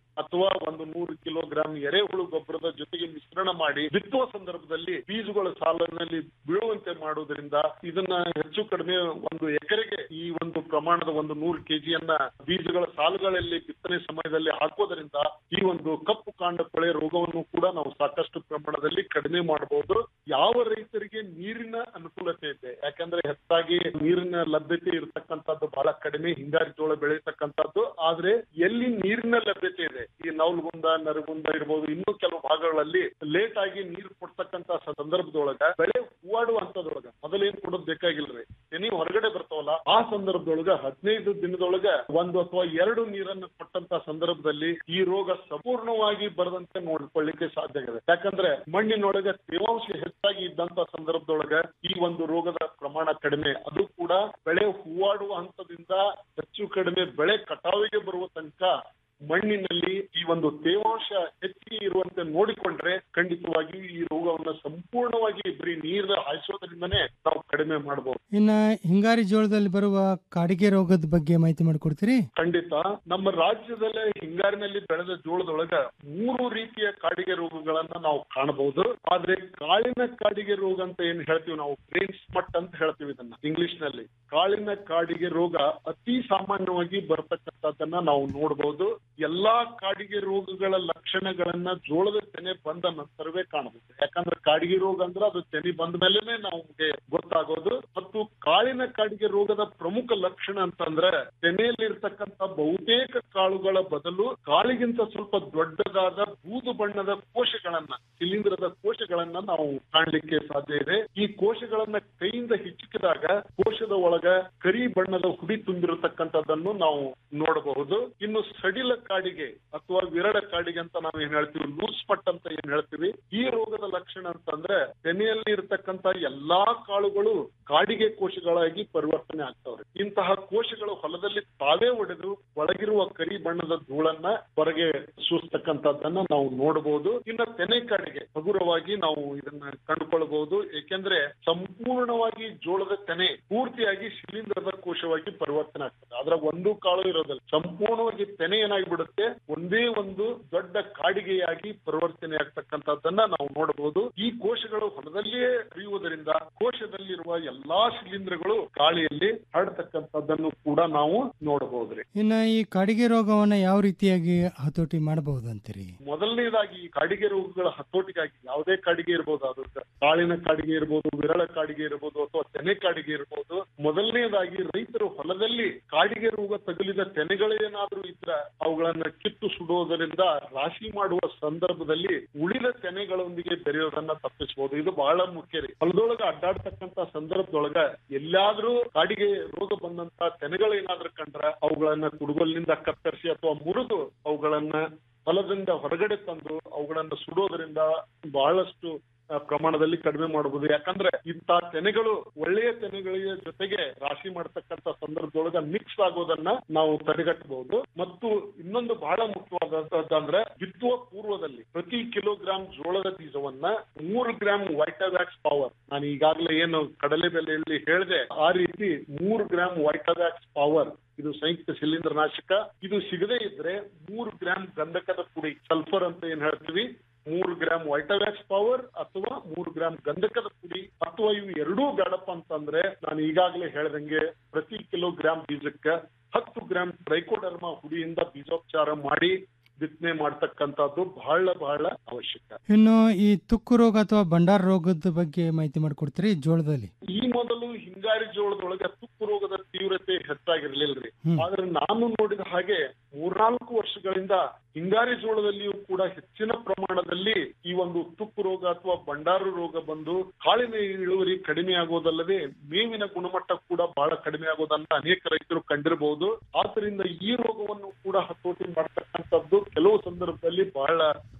ಅಥವಾ ಒಂದು ನೂರು ಕಿಲೋಗ್ರಾಂ ಎರೆಹುಳು ಗೊಬ್ಬರದ ಜೊತೆಗೆ ಮಿಶ್ರಣ ಮಾಡಿ ಬಿತ್ತುವ ಸಂದರ್ಭದಲ್ಲಿ ಬೀಜಗಳ ಸಾಲಿನಲ್ಲಿ ಬೀಳುವಂತೆ ಮಾಡುವುದರಿಂದ ಇದನ್ನ ಹೆಚ್ಚು ಕಡಿಮೆ ಒಂದು ಎಕರೆಗೆ ಈ ಒಂದು ಪ್ರಮಾಣದ ಒಂದು ನೂರು ಕೆಜಿಯನ್ನ ಬೀಜಗಳ ಸಾಲುಗಳಲ್ಲಿ ಬಿತ್ತನೆ ಸಮಯದಲ್ಲಿ ಹಾಕೋದ್ರಿಂದ ಈ ಒಂದು ಕಪ್ಪು ಕಾಂಡ ಕೊಳೆ ರೋಗವನ್ನು ಕೂಡ ನಾವು ಸಾಕಷ್ಟು ಪ್ರಮಾಣದಲ್ಲಿ ಕಡಿಮೆ ಮಾಡಬಹುದು ಯಾವ ರೈತರಿಗೆ ನೀರಿನ ಅನುಕೂಲತೆ ಇದೆ ಯಾಕಂದ್ರೆ ಹೆಚ್ಚಾಗಿ ನೀರಿನ ಲಭ್ಯತೆ ಇರತಕ್ಕಂಥದ್ದು ಬಹಳ ಕಡಿಮೆ ಹಿಂಗಾರಿ ಜೋಳ ಬೆಳೀತಕ್ಕಂಥದ್ದು ಆದ್ರೆ ಎಲ್ಲಿ ನೀರಿನ ಲಭ್ಯತೆ ಇದೆ ಈ ನೌಲ್ಗುಂದ ನರಗುಂದ ಇರ್ಬೋದು ಇನ್ನೂ ಕೆಲವು ಭಾಗಗಳಲ್ಲಿ ಲೇಟ್ ಆಗಿ ನೀರು ಕೊಡ್ತಕ್ಕಂತ ಸಂದರ್ಭದೊಳಗ ಬೆಳೆ ಹೂವಾಡುವ ಹಂತದೊಳಗ ಮೊದಲೇನ್ ಕೊಡೋದ್ ಬೇಕಾಗಿಲ್ರಿ ನೀವು ಹೊರಗಡೆ ಬರ್ತಾವಲ್ಲ ಆ ಸಂದರ್ಭದೊಳಗ ಹದಿನೈದು ದಿನದೊಳಗ ಒಂದು ಅಥವಾ ಎರಡು ನೀರನ್ನು ಕೊಟ್ಟಂತ ಸಂದರ್ಭದಲ್ಲಿ ಈ ರೋಗ ಸಂಪೂರ್ಣವಾಗಿ ಬರದಂತೆ ನೋಡ್ಕೊಳ್ಳಿಕ್ಕೆ ಸಾಧ್ಯ ಆಗಿದೆ ಯಾಕಂದ್ರೆ ಮಣ್ಣಿನೊಳಗ ತೇವಾಂಶ ಹೆಚ್ಚಾಗಿ ಇದ್ದಂತ ಸಂದರ್ಭದೊಳಗ ಈ ಒಂದು ರೋಗದ ಪ್ರಮಾಣ ಕಡಿಮೆ ಅದು ಕೂಡ ಬೆಳೆ ಹೂವಾಡುವ ಹಂತದಿಂದ ಹೆಚ್ಚು ಕಡಿಮೆ ಬೆಳೆ ಕಟಾವಿಗೆ ಬರುವ ತನಕ ಮಣ್ಣಿನಲ್ಲಿ ಈ ಒಂದು ತೇವಾಂಶ ಹೆಚ್ಚಿಗೆ ಇರುವಂತೆ ನೋಡಿಕೊಂಡ್ರೆ ಖಂಡಿತವಾಗಿ ಈ ರೋಗವನ್ನ ಸಂಪೂರ್ಣವಾಗಿ ಬರೀ ನೀರು ಹಾಯಿಸೋದ್ರಿಂದನೇ ನಾವು ಕಡಿಮೆ ಮಾಡಬಹುದು ಇನ್ನ ಹಿಂಗಾರಿ ಜೋಳದಲ್ಲಿ ಬರುವ ಕಾಡಿಗೆ ರೋಗದ ಬಗ್ಗೆ ಮಾಹಿತಿ ಮಾಡಿಕೊಡ್ತೀರಿ ಖಂಡಿತ ನಮ್ಮ ರಾಜ್ಯದಲ್ಲೇ ಹಿಂಗಾರಿನಲ್ಲಿ ಬೆಳೆದ ಜೋಳದೊಳಗ ಮೂರು ರೀತಿಯ ಕಾಡಿಗೆ ರೋಗಗಳನ್ನ ನಾವು ಕಾಣಬಹುದು ಆದ್ರೆ ಕಾಳಿನ ಕಾಡಿಗೆ ರೋಗ ಅಂತ ಏನ್ ಹೇಳ್ತೀವಿ ನಾವು ಗ್ರೇನ್ ಸ್ಮಟ್ ಅಂತ ಹೇಳ್ತೀವಿ ಇದನ್ನ ಇಂಗ್ಲಿಷ್ ನಲ್ಲಿ ಕಾಳಿನ ಕಾಡಿಗೆ ರೋಗ ಅತಿ ಸಾಮಾನ್ಯವಾಗಿ ಬರ್ತಕ್ಕಂಥದ್ದನ್ನ ನಾವು ನೋಡಬಹುದು ಎಲ್ಲಾ ಕಾಡಿಗೆ ರೋಗಗಳ ಲಕ್ಷಣಗಳನ್ನ ಜೋಳದ ತೆನೆ ಬಂದ ನಂತರವೇ ಕಾಣಬಹುದು ಯಾಕಂದ್ರೆ ಕಾಡಿಗೆ ರೋಗ ಅಂದ್ರೆ ಅದು ತೆನೆ ಬಂದ ಮೇಲೆನೆ ನಮ್ಗೆ ಗೊತ್ತಾಗೋದು ಮತ್ತು ಕಾಳಿನ ಕಾಡಿಗೆ ರೋಗದ ಪ್ರಮುಖ ಲಕ್ಷಣ ಅಂತಂದ್ರೆ ತೆನೆಯಲ್ಲಿ ಇರ್ತಕ್ಕಂಥ ಬಹುತೇಕ ಕಾಳುಗಳ ಬದಲು ಕಾಳಿಗಿಂತ ಸ್ವಲ್ಪ ದೊಡ್ಡದಾದ ಬೂದು ಬಣ್ಣದ ಕೋಶಗಳನ್ನ ಶಿಲೀಂಧ್ರದ ಕೋಶಗಳನ್ನ ನಾವು ಕಾಣ್ಲಿಕ್ಕೆ ಸಾಧ್ಯ ಇದೆ ಈ ಕೋಶಗಳನ್ನ ಕೈಯಿಂದ ಹಿಚ್ಚಿಕಿದಾಗ ಕೋಶದ ಒಳಗ ಕರಿ ಬಣ್ಣದ ಹುಡಿ ತುಂಬಿರತಕ್ಕಂಥದ್ದನ್ನು ನಾವು ನೋಡಬಹುದು ಇನ್ನು ಸಡಿಲ ಕಾಡಿಗೆ ಅಥವಾ ವಿರಳ ಕಾಡಿಗೆ ಅಂತ ನಾವು ಏನ್ ಹೇಳ್ತೀವಿ ಲೂಸ್ ಪಟ್ ಅಂತ ಏನ್ ಹೇಳ್ತೀವಿ ಈ ರೋಗದ ಲಕ್ಷಣ ಅಂತಂದ್ರೆ ತೆನೆಯಲ್ಲಿ ಇರತಕ್ಕಂತ ಎಲ್ಲಾ ಕಾಳುಗಳು ಕಾಡಿಗೆ ಕೋಶಗಳಾಗಿ ಪರಿವರ್ತನೆ ಆಗ್ತಾವ್ರೆ ಇಂತಹ ಕೋಶಗಳು ಹೊಲದಲ್ಲಿ ತಾವೇ ಒಡೆದು ಒಳಗಿರುವ ಕರಿ ಬಣ್ಣದ ಧೂಳನ್ನ ಹೊರಗೆ ಸೂಸ್ತಕ್ಕಂಥದ್ದನ್ನ ನಾವು ನೋಡಬಹುದು ಇನ್ನು ತೆನೆ ಕಾಡಿಗೆ ಹಗುರವಾಗಿ ನಾವು ಇದನ್ನ ಕಂಡುಕೊಳ್ಬಹುದು ಏಕೆಂದ್ರೆ ಸಂಪೂರ್ಣವಾಗಿ ಜೋಳದ ತೆನೆ ಪೂರ್ತಿಯಾಗಿ ಶಿಲೀಂಧ್ರದ ಕೋಶವಾಗಿ ಪರಿವರ್ತನೆ ಆಗ್ತದೆ ಅದ್ರ ಒಂದು ಕಾಳು ಇರೋದಿಲ್ಲ ಸಂಪೂರ್ಣವಾಗಿ ತೆನೆ ಏನಾಗ್ಬಿಡುತ್ತೆ ಒಂದೇ ಒಂದು ದೊಡ್ಡ ಕಾಡಿಗೆಯಾಗಿ ಪರಿವರ್ತನೆ ಆಗ್ತಕ್ಕಂಥದ್ದನ್ನ ನಾವು ನೋಡಬಹುದು ಈ ಕೋಶಗಳು ಹೊಲದಲ್ಲಿಯೇ ಹರಿಯುವುದರಿಂದ ಕೋಶದಲ್ಲಿರುವ ಎಲ್ಲಾ ಶಿಲೀಂಧ್ರಗಳು ಗಾಳಿಯಲ್ಲಿ ಹರಡ್ತಕ್ಕಂಥದ್ದನ್ನು ಕೂಡ ನಾವು ನೋಡಬಹುದ್ರಿ ಇನ್ನ ಈ ಕಾಡಿಗೆ ರೋಗವನ್ನ ಯಾವ ರೀತಿಯಾಗಿ ಹತೋಟಿ ಮಾಡಬಹುದು ಅಂತೀರಿ ಮೊದಲನೇದಾಗಿ ಈ ಕಾಡಿಗೆ ರೋಗಗಳ ಹತೋಟಿಗಾಗಿ ಯಾವುದೇ ಕಾಡಿಗೆ ಇರ್ಬೋದು ಅದು ಕಾಳಿನ ಕಾಡಿಗೆ ಇರ್ಬೋದು ವಿರಳ ಕಾಡಿಗೆ ಇರ್ಬೋದು ಅಥವಾ ತೆನೆ ಕಾಡಿಗೆ ಇರ್ಬೋದು ಮೊದಲನೇದಾಗಿ ರೈತರು ಹೊಲದಲ್ಲಿ ಕಾಡಿಗೆ ರೋಗ ತಗುಲಿದ ತೆನೆಗಳೇನಾದ್ರೂ ಇದ್ರ ಅವುಗಳನ್ನ ಕಿತ್ತು ಸುಡುವುದರಿಂದ ರಾಶಿ ಮಾಡುವ ಸಂದರ್ಭದಲ್ಲಿ ಉಳಿದ ತೆನೆಗಳೊಂದಿಗೆ ಬೆರೆಯೋದನ್ನ ತಪ್ಪಿಸಬಹುದು ಇದು ಬಹಳ ಮುಖ್ಯ ರೀ ಹೊಲದೊಳಗ ಅಡ್ಡಾಡ್ತಕ್ಕಂತ ಸಂದರ್ಭದೊಳಗ ಎಲ್ಲಾದ್ರೂ ಕಾಡಿಗೆ ರೋಗ ಬಂದಂತ ತೆನೆಗಳೇನಾದ್ರೂ ಕಂಡ್ರ ಅವುಗಳನ್ನ ಕುಡುಗೋಲಿನಿಂದ ಕತ್ತರಿಸಿ ಅಥವಾ ಮುರಿದು ಅವುಗಳನ್ನ ಹೊಲದಿಂದ ಹೊರಗಡೆ ತಂದು ಅವುಗಳನ್ನ ಸುಡೋದ್ರಿಂದ ಬಹಳಷ್ಟು ಆ, ಪ್ರಮಾಣದಲ್ಲಿ ಕಡಿಮೆ ಮಾಡಬಹುದು ಯಾಕಂದ್ರೆ ಇಂಥ ತೆನೆಗಳು ಒಳ್ಳೆಯ ತೆನೆಗಳಿಗೆ ಜೊತೆಗೆ ರಾಶಿ ಮಾಡತಕ್ಕಂತ ಸಂದರ್ಭದೊಳಗ ಮಿಕ್ಸ್ ಆಗೋದನ್ನ ನಾವು ತಡೆಗಟ್ಟಬಹುದು ಮತ್ತು ಇನ್ನೊಂದು ಬಹಳ ಮುಖ್ಯವಾದಂತಂದ್ರೆ ಬಿತ್ತುವ ಪೂರ್ವದಲ್ಲಿ ಪ್ರತಿ ಕಿಲೋಗ್ರಾಂ ಜೋಳದ ಬೀಜವನ್ನ ಮೂರು ಗ್ರಾಂ ವೈಟಾವ್ಯಾಕ್ಸ್ ಪವರ್ ನಾನು ಈಗಾಗಲೇ ಏನು ಕಡಲೆ ಬೆಲೆಯಲ್ಲಿ ಹೇಳಿದೆ ಆ ರೀತಿ ಮೂರು ಗ್ರಾಂ ವೈಟಾವ್ಯಾಕ್ಸ್ ಪವರ್ ಇದು ಸಂಯುಕ್ತ ಶಿಲೀಂಧ್ರ ನಾಶಕ ಇದು ಸಿಗದೇ ಇದ್ರೆ ಮೂರು ಗ್ರಾಂ ಗಂಧಕದ ಪುಡಿ ಸಲ್ಫರ್ ಅಂತ ಏನ್ ಹೇಳ್ತೀವಿ ಮೂರು ಗ್ರಾಂ ವೈಟವ್ಯಾಕ್ಸ್ ಪವರ್ ಅಥವಾ ಮೂರು ಗ್ರಾಂ ಗಂಧಕದ ಪುಡಿ ಅಥವಾ ಇವು ಎರಡೂ ಬೇಡಪ್ಪ ಅಂತಂದ್ರೆ ನಾನು ಈಗಾಗಲೇ ಹೇಳ್ದಂಗೆ ಪ್ರತಿ ಕಿಲೋಗ್ರಾಂ ಬೀಜಕ್ಕೆ ಹತ್ತು ಗ್ರಾಂ ಟ್ರೈಕೋಡರ್ಮ ಹುಡಿಯಿಂದ ಬೀಜೋಪಚಾರ ಮಾಡಿ ಬಿತ್ತನೆ ಮಾಡ್ತಕ್ಕಂಥದ್ದು ಬಹಳ ಬಹಳ ಅವಶ್ಯಕ ಇನ್ನು ಈ ತುಕ್ಕು ರೋಗ ಅಥವಾ ಭಂಡಾರ ರೋಗದ ಬಗ್ಗೆ ಮಾಹಿತಿ ಮಾಡಿಕೊಡ್ತೀರಿ ಜೋಳದಲ್ಲಿ ಈ ಮೊದಲು ಹಿಂಗಾರಿ ಜೋಳದೊಳಗೆ ತುಕ್ಕು ರೋಗದ ತೀವ್ರತೆ ಹೆಚ್ಚಾಗಿರ್ಲಿಲ್ರಿ ಹ್ಮ್. ಆದ್ರೆ ನಾನು ನೋಡಿದ ಹಾಗೆ ಮೂರ್ನಾಲ್ಕು ವರ್ಷಗಳಿಂದ ಹಿಂಗಾರಿ ಜೋಳದಲ್ಲಿಯೂ ಕೂಡ ಹೆಚ್ಚಿನ ಪ್ರಮಾಣದಲ್ಲಿ ಈ ಒಂದು ತುಕ್ಕು ರೋಗ ಅಥವಾ ಬಂಡಾರು ರೋಗ ಬಂದು ಕಾಳಿನ ಇಳುವರಿ ಕಡಿಮೆ ಆಗೋದಲ್ಲದೆ ಮೇವಿನ ಗುಣಮಟ್ಟ ಕೂಡ ಬಹಳ ಕಡಿಮೆ ಆಗೋದನ್ನ ಅನೇಕ ರೈತರು ಕಂಡಿರಬಹುದು ಆದ್ರಿಂದ ಈ ರೋಗವನ್ನು ಕೂಡ ಹತೋಟಿ ಮಾಡ್ತಕ್ಕಂಥದ್ದು ಕೆಲವು ಸಂದರ್ಭದಲ್ಲಿ ಬಹಳ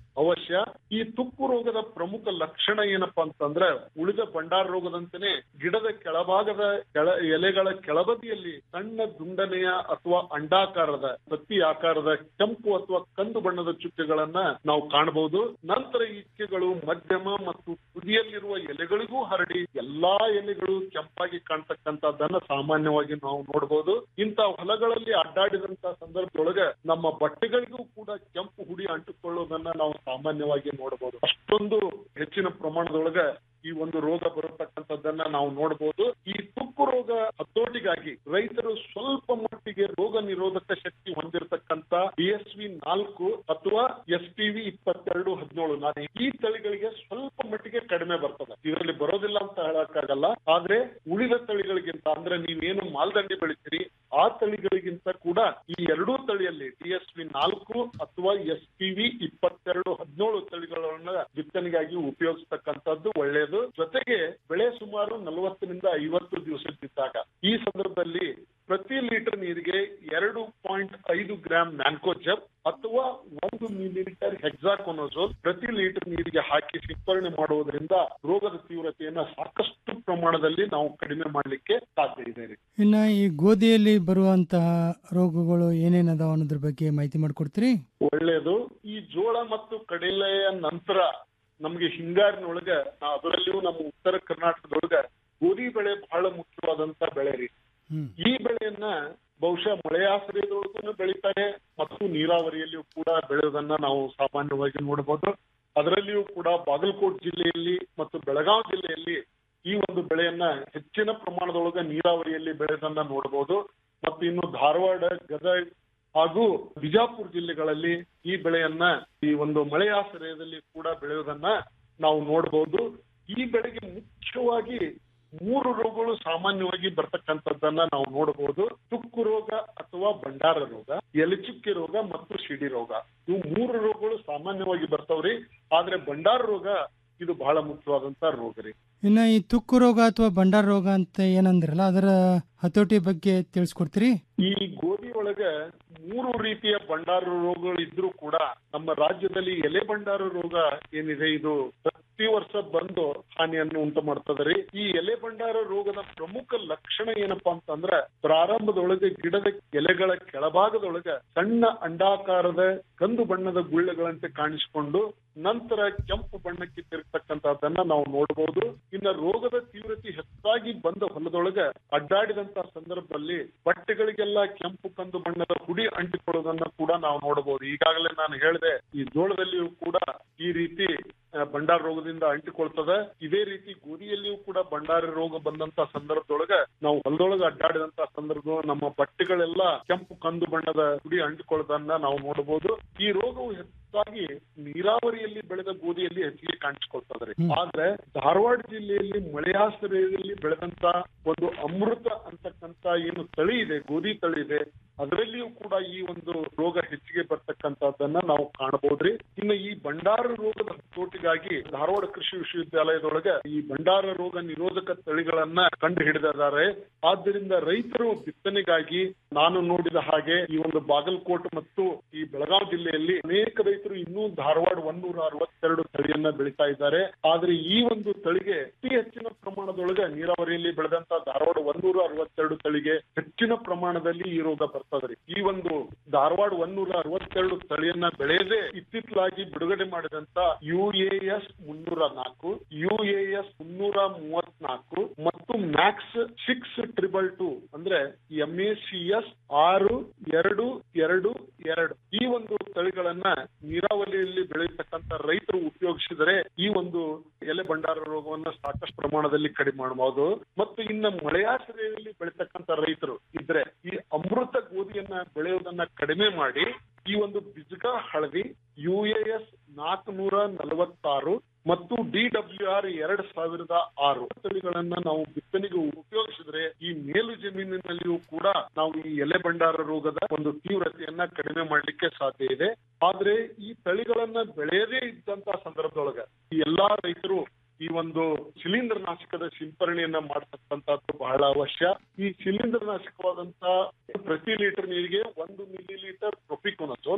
ಅವಶ್ಯ ಈ ತುಕ್ಕು ರೋಗದ ಪ್ರಮುಖ ಲಕ್ಷಣ ಏನಪ್ಪಾ ಅಂತಂದ್ರೆ ಉಳಿದ ಭಂಡಾರ ರೋಗದಂತೆನೆ ಗಿಡದ ಕೆಳಭಾಗದ ಕೆಳ ಎಲೆಗಳ ಕೆಳಬದಿಯಲ್ಲಿ ಸಣ್ಣ ದುಂಡನೆಯ ಅಥವಾ ಅಂಡಾಕಾರದ ಬತ್ತಿ ಆಕಾರದ ಕೆಂಪು ಅಥವಾ ಕಂದು ಬಣ್ಣದ ಚುಕ್ಕೆಗಳನ್ನ ನಾವು ಕಾಣಬಹುದು ನಂತರ ಈ ಚುಕ್ಕೆಗಳು ಮಧ್ಯಮ ಮತ್ತು ತುದಿಯಲ್ಲಿರುವ ಎಲೆಗಳಿಗೂ ಹರಡಿ ಎಲ್ಲಾ ಎಲೆಗಳು ಕೆಂಪಾಗಿ ಕಾಣ್ತಕ್ಕಂಥದ್ದನ್ನ ಸಾಮಾನ್ಯವಾಗಿ ನಾವು ನೋಡಬಹುದು ಇಂಥ ಹೊಲಗಳಲ್ಲಿ ಅಡ್ಡಾಡಿದಂತ ಸಂದರ್ಭದೊಳಗೆ ನಮ್ಮ ಬಟ್ಟೆಗಳಿಗೂ ಕೂಡ ಕೆಂಪು ಹುಡಿ ಅಂಟಿಕೊಳ್ಳೋದನ್ನ ನಾವು ಸಾಮಾನ್ಯವಾಗಿ ನೋಡಬಹುದು ಅಷ್ಟೊಂದು ಹೆಚ್ಚಿನ ಪ್ರಮಾಣದೊಳಗೆ ಈ ಒಂದು ರೋಗ ಬರತಕ್ಕಂಥದ್ದನ್ನ ನಾವು ನೋಡಬಹುದು ಈ ತುಕ್ಕು ರೋಗ ಹತೋಟಿಗಾಗಿ ರೈತರು ಸ್ವಲ್ಪ ಮಟ್ಟಿಗೆ ರೋಗ ನಿರೋಧಕ ಶಕ್ತಿ ಹೊಂದಿರತಕ್ಕಂತ ಬಿ ಎಸ್ ವಿ ನಾಲ್ಕು ಅಥವಾ ಎಸ್ ಟಿ ವಿ ಇಪ್ಪತ್ತೆರಡು ಹದಿನೇಳು ನಾನು ಈ ತಳಿಗಳಿಗೆ ಸ್ವಲ್ಪ ಮಟ್ಟಿಗೆ ಕಡಿಮೆ ಬರ್ತದೆ ಇದರಲ್ಲಿ ಬರೋದಿಲ್ಲ ಅಂತ ಹೇಳಕ್ಕಾಗಲ್ಲ ಆದ್ರೆ ಉಳಿದ ತಳಿಗಳಿಗಿಂತ ಅಂದ್ರೆ ನೀವೇನು ಮಾಲ್ದಂಡಿ ಬೆಳಿತೀರಿ ಆ ತಳಿಗಳಿಗಿಂತ ಕೂಡ ಈ ಎರಡೂ ತಳಿಯಲ್ಲಿ ಡಿ ಎಸ್ ವಿ ನಾಲ್ಕು ಅಥವಾ ಎಸ್ ಟಿ ವಿ ಇಪ್ಪತ್ತೆರಡು ಹದಿನೇಳು ತಳಿಗಳನ್ನ ಬಿತ್ತನೆಗಾಗಿ ಉಪಯೋಗಿಸ್ತಕ್ಕಂಥದ್ದು ಒಳ್ಳೆಯದು ಜೊತೆಗೆ ಬೆಳೆ ಸುಮಾರು ನಲವತ್ತರಿಂದ ಐವತ್ತು ದಿವಸದಿದ್ದಾಗ ಈ ಸಂದರ್ಭದಲ್ಲಿ ಪ್ರತಿ ಲೀಟರ್ ನೀರಿಗೆ ಎರಡು ಪಾಯಿಂಟ್ ಐದು ಗ್ರಾಂ ಮ್ಯಾನ್ಕೋಜಬ್ ಅಥವಾ ಒಂದು ಮಿಲಿಲೀಟರ್ ಹೆಕ್ಸಾಕೊನೋಜೋಲ್ ಪ್ರತಿ ಲೀಟರ್ ನೀರಿಗೆ ಹಾಕಿ ಸಿಂಪರಣೆ ಮಾಡುವುದರಿಂದ ರೋಗದ ತೀವ್ರತೆಯನ್ನ ಸಾಕಷ್ಟು ಪ್ರಮಾಣದಲ್ಲಿ ನಾವು ಕಡಿಮೆ ಮಾಡಲಿಕ್ಕೆ ಸಾಧ್ಯ ಇದೆ ರೀ ಇನ್ನ ಈ ಗೋಧಿಯಲ್ಲಿ ಬರುವಂತಹ ರೋಗಗಳು ಏನೇನದಾವ ಅನ್ನೋದ್ರ ಬಗ್ಗೆ ಮಾಹಿತಿ ಮಾಡಿಕೊಡ್ತೀರಿ ಒಳ್ಳೆಯದು ಈ ಜೋಳ ಮತ್ತು ಕಡಲೆಯ ನಂತರ ನಮ್ಗೆ ಹಿಂಗಾರಿನೊಳಗ ನಾ- ಅದರಲ್ಲಿಯೂ ನಮ್ಮ ಉತ್ತರ ಕರ್ನಾಟಕದೊಳಗ ಗೋಧಿ ಬೆಳೆ ಬಹಳ ಮುಖ್ಯವಾದಂತ ಬೆಳೆ ರೀ ಈ ಬೆಳೆಯನ್ನ ಬಹುಶಃ ಮಳೆಯಾಶ್ರಯದೊಳಗೂ ಬೆಳೀತಾರೆ ಮತ್ತು ನೀರಾವರಿಯಲ್ಲಿಯೂ ಕೂಡ ಬೆಳೆಯೋದನ್ನ ನಾವು ಸಾಮಾನ್ಯವಾಗಿ ನೋಡಬಹುದು ಅದರಲ್ಲಿಯೂ ಕೂಡ ಬಾಗಲಕೋಟ್ ಜಿಲ್ಲೆಯಲ್ಲಿ ಮತ್ತು ಬೆಳಗಾವಿ ಜಿಲ್ಲೆಯಲ್ಲಿ ಈ ಒಂದು ಬೆಳೆಯನ್ನ ಹೆಚ್ಚಿನ ಪ್ರಮಾಣದೊಳಗ ನೀರಾವರಿಯಲ್ಲಿ ಬೆಳೆದನ್ನ ನೋಡಬಹುದು ಮತ್ತು ಇನ್ನು ಧಾರವಾಡ ಗದಗ ಹಾಗೂ ಬಿಜಾಪುರ ಜಿಲ್ಲೆಗಳಲ್ಲಿ ಈ ಬೆಳೆಯನ್ನ ಈ ಒಂದು ಮಳೆಯಾಶ್ರಯದಲ್ಲಿ ಕೂಡ ಬೆಳೆಯೋದನ್ನ ನಾವು ನೋಡಬಹುದು ಈ ಬೆಳೆಗೆ ಮುಖ್ಯವಾಗಿ ಮೂರು ರೋಗಗಳು ಸಾಮಾನ್ಯವಾಗಿ ಬರ್ತಕ್ಕಂಥದ್ದನ್ನ ನಾವು ನೋಡಬಹುದು ತುಕ್ಕು ರೋಗ ಅಥವಾ ಭಂಡಾರ ರೋಗ ಎಲೆಚುಕ್ಕೆ ರೋಗ ಮತ್ತು ಸಿಡಿ ರೋಗ ಇವು ಮೂರು ರೋಗಗಳು ಸಾಮಾನ್ಯವಾಗಿ ಬರ್ತಾವ್ರಿ ಆದ್ರೆ ಭಂಡಾರ ರೋಗ ಇದು ಬಹಳ ಮುಖ್ಯವಾದಂತ ರೋಗ ರೀ ಇನ್ನ ಈ ತುಕ್ಕು ರೋಗ ಅಥವಾ ಭಂಡಾರ ರೋಗ ಅಂತ ಏನಂದ್ರಲ್ಲ ಅದರ ಹತೋಟಿ ಬಗ್ಗೆ ತಿಳಿಸ್ಕೊಡ್ತೀರಿ ಈ ಗೋಧಿ ಒಳಗ ಮೂರು ರೀತಿಯ ಭಂಡಾರ ರೋಗಗಳು ಇದ್ರೂ ಕೂಡ ನಮ್ಮ ರಾಜ್ಯದಲ್ಲಿ ಎಲೆ ಭಂಡಾರ ರೋಗ ಏನಿದೆ ಇದು ಪ್ರತಿ ವರ್ಷ ಬಂದು ಹಾನಿಯನ್ನು ಉಂಟು ಮಾಡ್ತದೆ ರೀ ಈ ಎಲೆ ಭಂಡಾರ ರೋಗದ ಪ್ರಮುಖ ಲಕ್ಷಣ ಏನಪ್ಪಾ ಅಂತಂದ್ರ ಪ್ರಾರಂಭದೊಳಗೆ ಗಿಡದ ಎಲೆಗಳ ಕೆಳಭಾಗದೊಳಗ ಸಣ್ಣ ಅಂಡಾಕಾರದ ಕಂದು ಬಣ್ಣದ ಗುಳ್ಳೆಗಳಂತೆ ಕಾಣಿಸಿಕೊಂಡು ನಂತರ ಕೆಂಪು ಬಣ್ಣಕ್ಕೆ ತಿರುಗ್ತಕ್ಕಂತದನ್ನ ನಾವು ನೋಡಬಹುದು ಇನ್ನ ರೋಗದ ತೀವ್ರತೆ ಹೆಚ್ಚಾಗಿ ಬಂದ ಹೊಲದೊಳಗ ಅಡ್ಡಾಡಿದಂತ ಸಂದರ್ಭದಲ್ಲಿ ಬಟ್ಟೆಗಳಿಗೆಲ್ಲ ಕೆಂಪು ಕಂದು ಬಣ್ಣದ ಹುಡಿ ಅಂಟಿಕೊಳ್ಳೋದನ್ನ ಕೂಡ ನಾವು ನೋಡಬಹುದು ಈಗಾಗಲೇ ನಾನು ಹೇಳಿದೆ ಈ ಜೋಳದಲ್ಲಿಯೂ ಕೂಡ ಈ ರೀತಿ ಆ, ಭಂಡಾರ ರೋಗದಿಂದ ಅಂಟಿಕೊಳ್ತದೆ ಇದೇ ರೀತಿ ಗೋಧಿಯಲ್ಲಿಯೂ ಕೂಡ ಭಂಡಾರ ರೋಗ ಬಂದಂತ ಸಂದರ್ಭದೊಳಗ ನಾವು ಹೊಲದೊಳಗ ಅಡ್ಡಾಡಿದಂತ ಸಂದರ್ಭ ನಮ್ಮ ಬಟ್ಟೆಗಳೆಲ್ಲ ಕೆಂಪು ಕಂದು ಬಣ್ಣದ ಹುಡಿ ಅಂಟಿಕೊಳ್ಳೋದನ್ನ ನಾವು ನೋಡಬಹುದು ಈ ರೋಗವು ಹೆಚ್ಚಾಗಿ ನೀರಾವರಿಯಲ್ಲಿ ಬೆಳೆದ ಗೋಧಿಯಲ್ಲಿ ಹೆಚ್ಚಿಗೆ ಕಾಣಿಸ್ಕೊಳ್ತದೆ ಆದ್ರೆ ಧಾರವಾಡ ಜಿಲ್ಲೆಯಲ್ಲಿ ಮಳೆಯಾಶ್ರಯದಲ್ಲಿ ಬೆಳೆದಂತ ಒಂದು ಅಮೃತ ಅಂತಕ್ಕಂತ ಏನು ತಳಿ ಇದೆ ಗೋಧಿ ತಳಿ ಇದೆ ಅದರಲ್ಲಿಯೂ ಕೂಡ ಈ ಒಂದು ರೋಗ ಹೆಚ್ಚಿಗೆ ಬರ್ತಕ್ಕಂಥದ್ದನ್ನ ನಾವು ಕಾಣಬಹುದ್ರಿ ಇನ್ನು ಈ ಭಂಡಾರ ರೋಗದ ಹತೋಟಿಗಾಗಿ ಧಾರವಾಡ ಕೃಷಿ ವಿಶ್ವವಿದ್ಯಾಲಯದೊಳಗೆ ಈ ಭಂಡಾರ ರೋಗ ನಿರೋಧಕ ತಳಿಗಳನ್ನ ಕಂಡು ಹಿಡಿದಿದ್ದಾರೆ ಆದ್ದರಿಂದ ರೈತರು ಬಿತ್ತನೆಗಾಗಿ ನಾನು ನೋಡಿದ ಹಾಗೆ ಈ ಒಂದು ಬಾಗಲಕೋಟ್ ಮತ್ತು ಈ ಬೆಳಗಾವಿ ಜಿಲ್ಲೆಯಲ್ಲಿ ಅನೇಕ ರೈತರು ಇನ್ನೂ ಧಾರವಾಡ ಒಂದೂರ ಅರವತ್ತೆರಡು ತಳಿಯನ್ನ ಬೆಳೀತಾ ಇದ್ದಾರೆ ಆದ್ರೆ ಈ ಒಂದು ತಳಿಗೆ ಅತಿ ಹೆಚ್ಚಿನ ಪ್ರಮಾಣದೊಳಗೆ ನೀರಾವರಿಯಲ್ಲಿ ಬೆಳೆದಂತ ಧಾರವಾಡ ಒಂದೂರ ಅರವತ್ತೆರಡು ತಳಿಗೆ ಹೆಚ್ಚಿನ ಪ್ರಮಾಣದಲ್ಲಿ ಈ ರೋಗ ಬರ್ತದ್ರಿ ಈ ಒಂದು ಧಾರವಾಡ ಒಂದೂರ ಅರವತ್ತೆರಡು ತಳಿಯನ್ನ ಬೆಳೆಯದೆ ಇತ್ತಿತ್ತಲಾಗಿ ಬಿಡುಗಡೆ ಮಾಡಿದಂತ ಯು ಎ ಎಸ್ ಮುನ್ನೂರ ನಾಲ್ಕು ಯು ಎ ಎಸ್ ಮುನ್ನೂರ ಮೂವತ್ನಾಲ್ಕು ಮತ್ತು ಮ್ಯಾಕ್ಸ್ ಸಿಕ್ಸ್ ಟ್ರಿಬಲ್ ಟು ಅಂದ್ರೆ ಎಂ ಎ ಸಿ ಎಸ್ ಆರು ಎರಡು ಎರಡು ಎರಡು ಈ ಒಂದು ತಳಿಗಳನ್ನ ನೀರಾವರಿಯಲ್ಲಿ ಬೆಳೆಯತಕ್ಕಂತ ರೈತರು ಉಪಯೋಗಿಸಿದರೆ ಈ ಒಂದು ಎಲೆ ಭಂಡಾರ ರೋಗವನ್ನ ಸಾಕಷ್ಟು ಪ್ರಮಾಣದಲ್ಲಿ ಕಡಿಮೆ ಮಾಡಬಹುದು ಮತ್ತು ಇನ್ನ ಮಳೆಯಾಶ್ರಯದಲ್ಲಿ ಬೆಳೀತಕ್ಕಂತ ರೈತರು ಇದ್ರೆ ಈ ಅಮೃತ ಗೋಧಿಯನ್ನ ಬೆಳೆಯೋದನ್ನ ಕಡಿಮೆ ಮಾಡಿ ಈ ಒಂದು ಬಿಜ್ಗ ಹಳದಿ ಯು ಎ ಎಸ್ ನಾಲ್ಕುನೂರ ನಲವತ್ತಾರು ಮತ್ತು ಡಿ ಡಬ್ಲ್ಯೂ ಆರ್ ಎರಡ್ ಸಾವಿರದ ಆರು ತಳಿಗಳನ್ನ ನಾವು ಬಿತ್ತನೆಗೆ ಉಪಯೋಗಿಸಿದ್ರೆ ಈ ಮೇಲು ಜಮೀನಿನಲ್ಲಿಯೂ ಕೂಡ ನಾವು ಈ ಎಲೆ ಭಂಡಾರ ರೋಗದ ಒಂದು ತೀವ್ರತೆಯನ್ನ ಕಡಿಮೆ ಮಾಡ್ಲಿಕ್ಕೆ ಸಾಧ್ಯ ಇದೆ ಆದ್ರೆ ಈ ತಳಿಗಳನ್ನ ಬೆಳೆಯದೇ ಇದ್ದಂತ ಸಂದರ್ಭದೊಳಗ ಈ ಎಲ್ಲಾ ರೈತರು ಈ ಒಂದು ಶಿಲೀಂಧ್ರ ನಾಶಕದ ಸಿಂಪರಣೆಯನ್ನ ಮಾಡತಕ್ಕಂತದ್ದು ಬಹಳ ಅವಶ್ಯ ಈ ಶಿಲೀಂಧ್ರ ನಾಶಕವಾದಂತ ಪ್ರತಿ ಲೀಟರ್ ನೀರಿಗೆ ಒಂದು ಮಿಲಿ ಲೀಟರ್ ಪ್ರೊಪಿಕೊನಜೋಲ್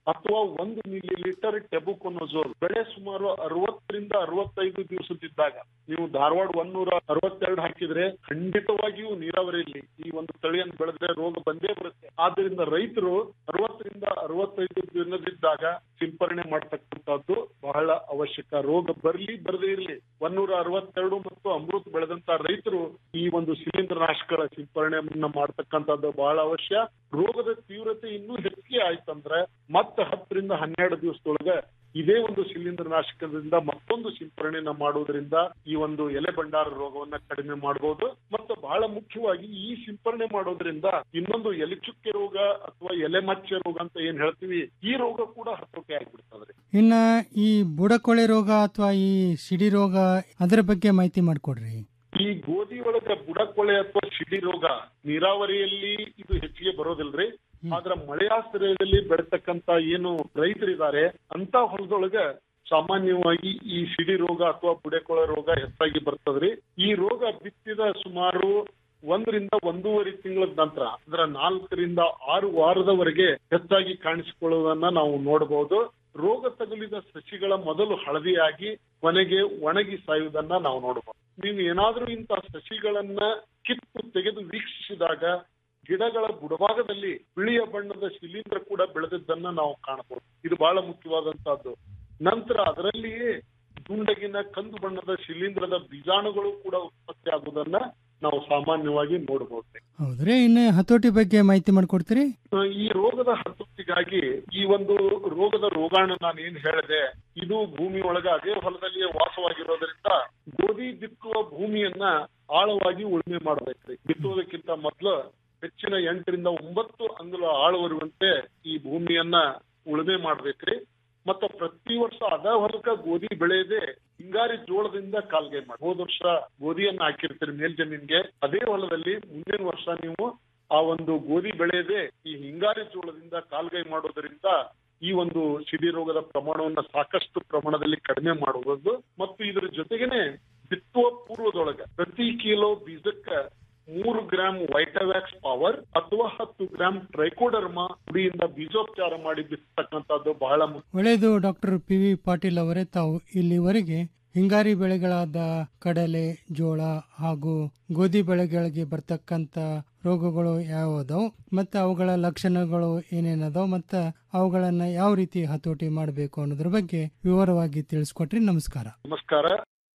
ಅಥವಾ ಒಂದು ಮಿಲಿ ಲೀಟರ್ ಟೆಬುಕೊನೋಜೋಲ್ ಬೆಳೆ ಸುಮಾರು ಅರವತ್ತರಿಂದ ಅರವತ್ತೈದು ದಿವಸದಿದ್ದಾಗ ನೀವು ಧಾರವಾಡ ಒಂದೂರ ಅರವತ್ತೆರಡು ಹಾಕಿದ್ರೆ ಖಂಡಿತವಾಗಿಯೂ ನೀರಾವರಿಯಲ್ಲಿ ಈ ಒಂದು ತಳಿಯನ್ನು ಬೆಳೆದ್ರೆ ರೋಗ ಬಂದೇ ಬರುತ್ತೆ ಆದ್ರಿಂದ ರೈತರು ಅರವತ್ತರಿಂದ ಅರವತ್ತೈದು ದಿನದಿದ್ದಾಗ ಸಿಂಪರಣೆ ಮಾಡ್ತಕ್ಕಂಥದ್ದು ಬಹಳ ಅವಶ್ಯಕ ರೋಗ ಬರ್ಲಿ ಬರದೇ ಇರಲಿ ಒಂದೂರ ಅರವತ್ತೆರಡು ಮತ್ತು ಅಮೃತ್ ಬೆಳೆದಂತ ರೈತರು ಈ ಒಂದು ಶಿಲೀಂಧ್ರ ನಾಶಕಗಳ ಸಿಂಪರಣೆಯನ್ನ ಮಾಡ್ತಕ್ಕಂಥದ್ದು ಬಹಳ ಅವಶ್ಯ ರೋಗದ ತೀವ್ರತೆ ಇನ್ನೂ ಹೆಚ್ಚಿಗೆ ಆಯ್ತಂದ್ರೆ ಮತ್ತೆ ಹತ್ತರಿಂದ ಹನ್ನೆರಡು ದಿವಸದೊಳಗೆ ಇದೇ ಒಂದು ಶಿಲೀಂಧ್ರ ನಾಶಕದಿಂದ ಮತ್ತೊಂದು ಸಿಂಪರಣೆಯನ್ನ ಮಾಡುವುದರಿಂದ ಈ ಒಂದು ಎಲೆ ಭಂಡಾರ ರೋಗವನ್ನ ಕಡಿಮೆ ಮಾಡಬಹುದು ಮತ್ತು ಬಹಳ ಮುಖ್ಯವಾಗಿ ಈ ಸಿಂಪರಣೆ ಮಾಡೋದ್ರಿಂದ ಇನ್ನೊಂದು ಎಲೆ ಚುಕ್ಕೆ ರೋಗ ಅಥವಾ ಎಲೆ ಮಚ್ಚೆ ರೋಗ ಅಂತ ಏನ್ ಹೇಳ್ತೀವಿ ಈ ರೋಗ ಕೂಡ ಹತೋಟಿ ಆಗ್ಬಿಡ್ತದ್ರಿ ಇನ್ನ ಈ ಬುಡಕೊಳೆ ರೋಗ ಅಥವಾ ಈ ಸಿಡಿ ರೋಗ ಅದರ ಬಗ್ಗೆ ಮಾಹಿತಿ ಮಾಡಿಕೊಡ್ರಿ ಈ ಗೋಧಿ ಒಳಗ ಬುಡಕೊಳೆ ಅಥವಾ ಸಿಡಿ ರೋಗ ನೀರಾವರಿಯಲ್ಲಿ ಇದು ಹೆಚ್ಚಿಗೆ ಬರೋದಿಲ್ರಿ ಆದ್ರ ಮಳೆಯಾಶ್ರಯದಲ್ಲಿ ಬೆಳತಕ್ಕಂತ ಏನು ರೈತರಿದ್ದಾರೆ ಅಂತ ಹೊಲದೊಳಗ ಸಾಮಾನ್ಯವಾಗಿ ಈ ಸಿಡಿ ರೋಗ ಅಥವಾ ಬುಡೆಕೊಳೆ ರೋಗ ಹೆಚ್ಚಾಗಿ ಬರ್ತದ್ರಿ ಈ ರೋಗ ಬಿತ್ತಿದ ಸುಮಾರು ಒಂದರಿಂದ ಒಂದೂವರೆ ತಿಂಗಳ ನಂತರ ಅಂದ್ರೆ ನಾಲ್ಕರಿಂದ ಆರು ವಾರದವರೆಗೆ ಹೆಚ್ಚಾಗಿ ಕಾಣಿಸಿಕೊಳ್ಳುವುದನ್ನ ನಾವು ನೋಡಬಹುದು ರೋಗ ತಗುಲಿದ ಸಸಿಗಳ ಮೊದಲು ಹಳದಿಯಾಗಿ ಕೊನೆಗೆ ಒಣಗಿ ಸಾಯುವುದನ್ನ ನಾವು ನೋಡಬಹುದು ನೀವು ಏನಾದ್ರೂ ಇಂತಹ ಸಸಿಗಳನ್ನ ಕಿತ್ತು ತೆಗೆದು ವೀಕ್ಷಿಸಿದಾಗ ಗಿಡಗಳ ಬುಡಭಾಗದಲ್ಲಿ ಬಿಳಿಯ ಬಣ್ಣದ ಶಿಲೀಂಧ್ರ ಕೂಡ ಬೆಳೆದಿದ್ದನ್ನ ನಾವು ಕಾಣಬಹುದು ಇದು ಬಹಳ ಮುಖ್ಯವಾದಂತಹದ್ದು ನಂತರ ಅದರಲ್ಲಿಯೇ ದುಂಡಗಿನ ಕಂದು ಬಣ್ಣದ ಶಿಲೀಂಧ್ರದ ಬೀಜಾಣುಗಳು ಕೂಡ ಉತ್ಪತ್ತಿ ಆಗುವುದನ್ನ ನಾವು ಸಾಮಾನ್ಯವಾಗಿ ನೋಡಬಹುದು ಹೌದ್ರಿ ಇನ್ನು ಹತೋಟಿ ಬಗ್ಗೆ ಮಾಹಿತಿ ಮಾಡಿಕೊಡ್ತೀರಿ ಈ ರೋಗದ ಹತೋಟಿಗಾಗಿ ಈ ಒಂದು ರೋಗದ ರೋಗಾಣು ನಾನು ಏನ್ ಹೇಳಿದೆ ಇದು ಭೂಮಿ ಒಳಗ ಅದೇ ಹೊಲದಲ್ಲಿಯೇ ವಾಸವಾಗಿರೋದ್ರಿಂದ ಗೋಧಿ ಬಿತ್ತುವ ಭೂಮಿಯನ್ನ ಆಳವಾಗಿ ಉಳುಮೆ ಮಾಡ್ಬೇಕ್ರಿ ಬಿತ್ತುವುದಕ್ಕಿಂತ ಮೊದ್ಲು ಹೆಚ್ಚಿನ ಎಂಟರಿಂದ ಒಂಬತ್ತು ಅಂಗುಲ ಆಳವಿರುವಂತೆ ಈ ಭೂಮಿಯನ್ನ ಉಳುಮೆ ಮಾಡ್ಬೇಕ್ರಿ ಮತ್ತ ಪ್ರತಿ ವರ್ಷ ಅದ ಹೊಲಕ್ಕ ಗೋಧಿ ಬೆಳೆಯದೆ ಹಿಂಗಾರಿ ಜೋಳದಿಂದ ಕಾಲ್ಗೈ ಮಾಡಿ ಹೋದ ವರ್ಷ ಗೋಧಿಯನ್ನ ಹಾಕಿರ್ತೀರಿ ಮೇಲ್ ಜಮೀನ್ಗೆ ಅದೇ ಹೊಲದಲ್ಲಿ ಮುಂದಿನ ವರ್ಷ ನೀವು ಆ ಒಂದು ಗೋಧಿ ಬೆಳೆಯದೆ ಈ ಹಿಂಗಾರಿ ಜೋಳದಿಂದ ಕಾಲ್ಗೈ ಮಾಡೋದ್ರಿಂದ ಈ ಒಂದು ಸಿಡಿ ರೋಗದ ಪ್ರಮಾಣವನ್ನ ಸಾಕಷ್ಟು ಪ್ರಮಾಣದಲ್ಲಿ ಕಡಿಮೆ ಮಾಡುವುದು ಮತ್ತು ಇದರ ಜೊತೆಗೇನೆ ಬಿತ್ತುವ ಪೂರ್ವದೊಳಗ ಪ್ರತಿ ಕಿಲೋ ಬೀಜಕ್ಕ ಮೂರು ಗ್ರಾಂ ವೈಟವ್ಯಾಕ್ಸ್ ಪವರ್ ಅಥವಾ ಹತ್ತು ಗ್ರಾಂ ಟ್ರೈಕೋಡರ್ಮ ಹುಡಿಯಿಂದ ಬೀಜೋಪಚಾರ ಮಾಡಿ ಬಿತ್ತಕ್ಕಂಥದ್ದು ಬಹಳ ಮುಖ್ಯ ಒಳ್ಳೆಯದು ಡಾಕ್ಟರ್ ಪಿ ವಿ ಪಾಟೀಲ್ ಅವರೇ ತಾವು ಇಲ್ಲಿವರೆಗೆ ಹಿಂಗಾರಿ ಬೆಳೆಗಳಾದ ಕಡಲೆ ಜೋಳ ಹಾಗೂ ಗೋಧಿ ಬೆಳೆಗಳಿಗೆ ಬರ್ತಕ್ಕಂಥ ರೋಗಗಳು ಯಾವುದವು ಮತ್ತು ಅವುಗಳ ಲಕ್ಷಣಗಳು ಏನೇನದಾವ್ ಮತ್ತು ಅವುಗಳನ್ನು ಯಾವ ರೀತಿ ಹತೋಟಿ ಮಾಡಬೇಕು ಅನ್ನೋದ್ರ ಬಗ್ಗೆ ವಿವರವಾಗಿ ತಿಳಿಸ್ಕೊಟ್ರಿ ನಮಸ್ಕಾರ ನಮಸ್ಕಾರ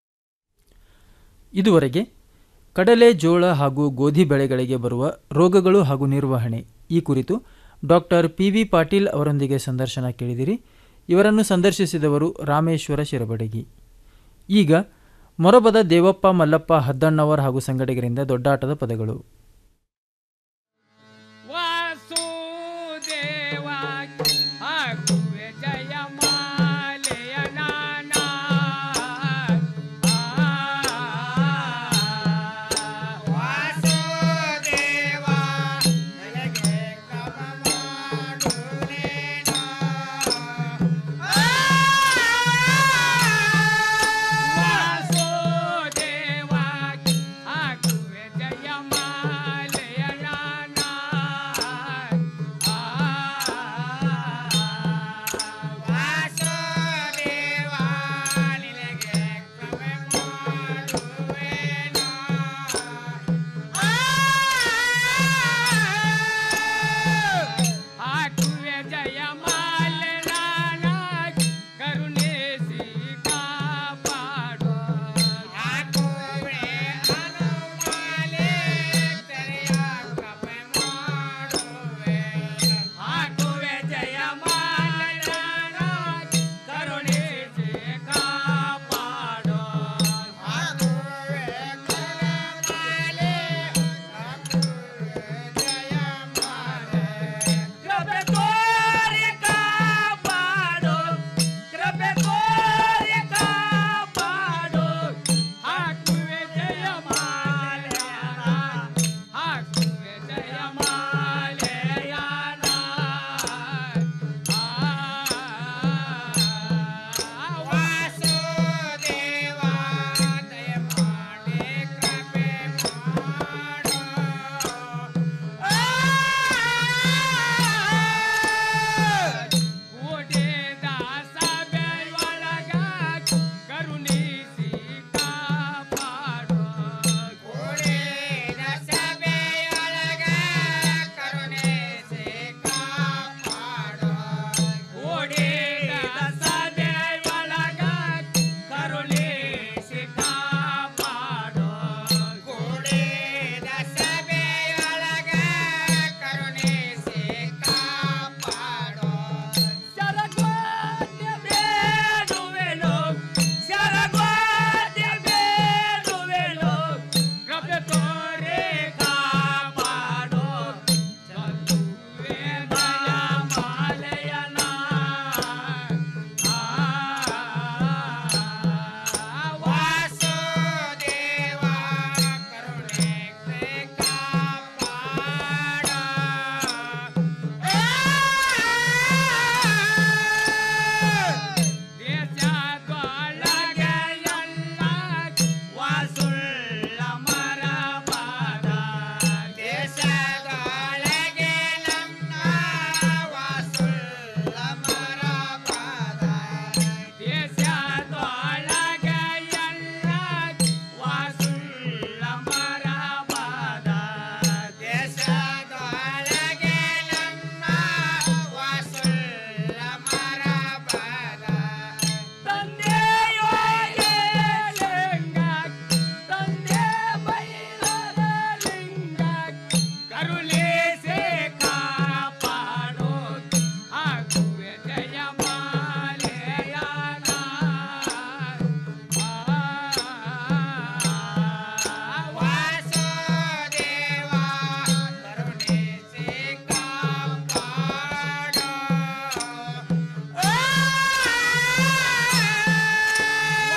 ಇದುವರೆಗೆ ಕಡಲೆ ಜೋಳ ಹಾಗೂ ಗೋಧಿ ಬೆಳೆಗಳಿಗೆ ಬರುವ ರೋಗಗಳು ಹಾಗೂ ನಿರ್ವಹಣೆ ಈ ಕುರಿತು ಡಾಕ್ಟರ್ ಪಿ ವಿ ಪಾಟೀಲ್ ಅವರೊಂದಿಗೆ ಸಂದರ್ಶನ ಕೇಳಿದಿರಿ ಇವರನ್ನು ಸಂದರ್ಶಿಸಿದವರು ರಾಮೇಶ್ವರ ಶಿರಬಡಗಿ ಈಗ ಮೊರಬದ ದೇವಪ್ಪ ಮಲ್ಲಪ್ಪ ಹದ್ದಣ್ಣವರ್ ಹಾಗೂ ಸಂಗಡಿಗರಿಂದ ದೊಡ್ಡಾಟದ ಪದಗಳು ವಾಸುದೇವ ಆಗುವೆ ಜಯ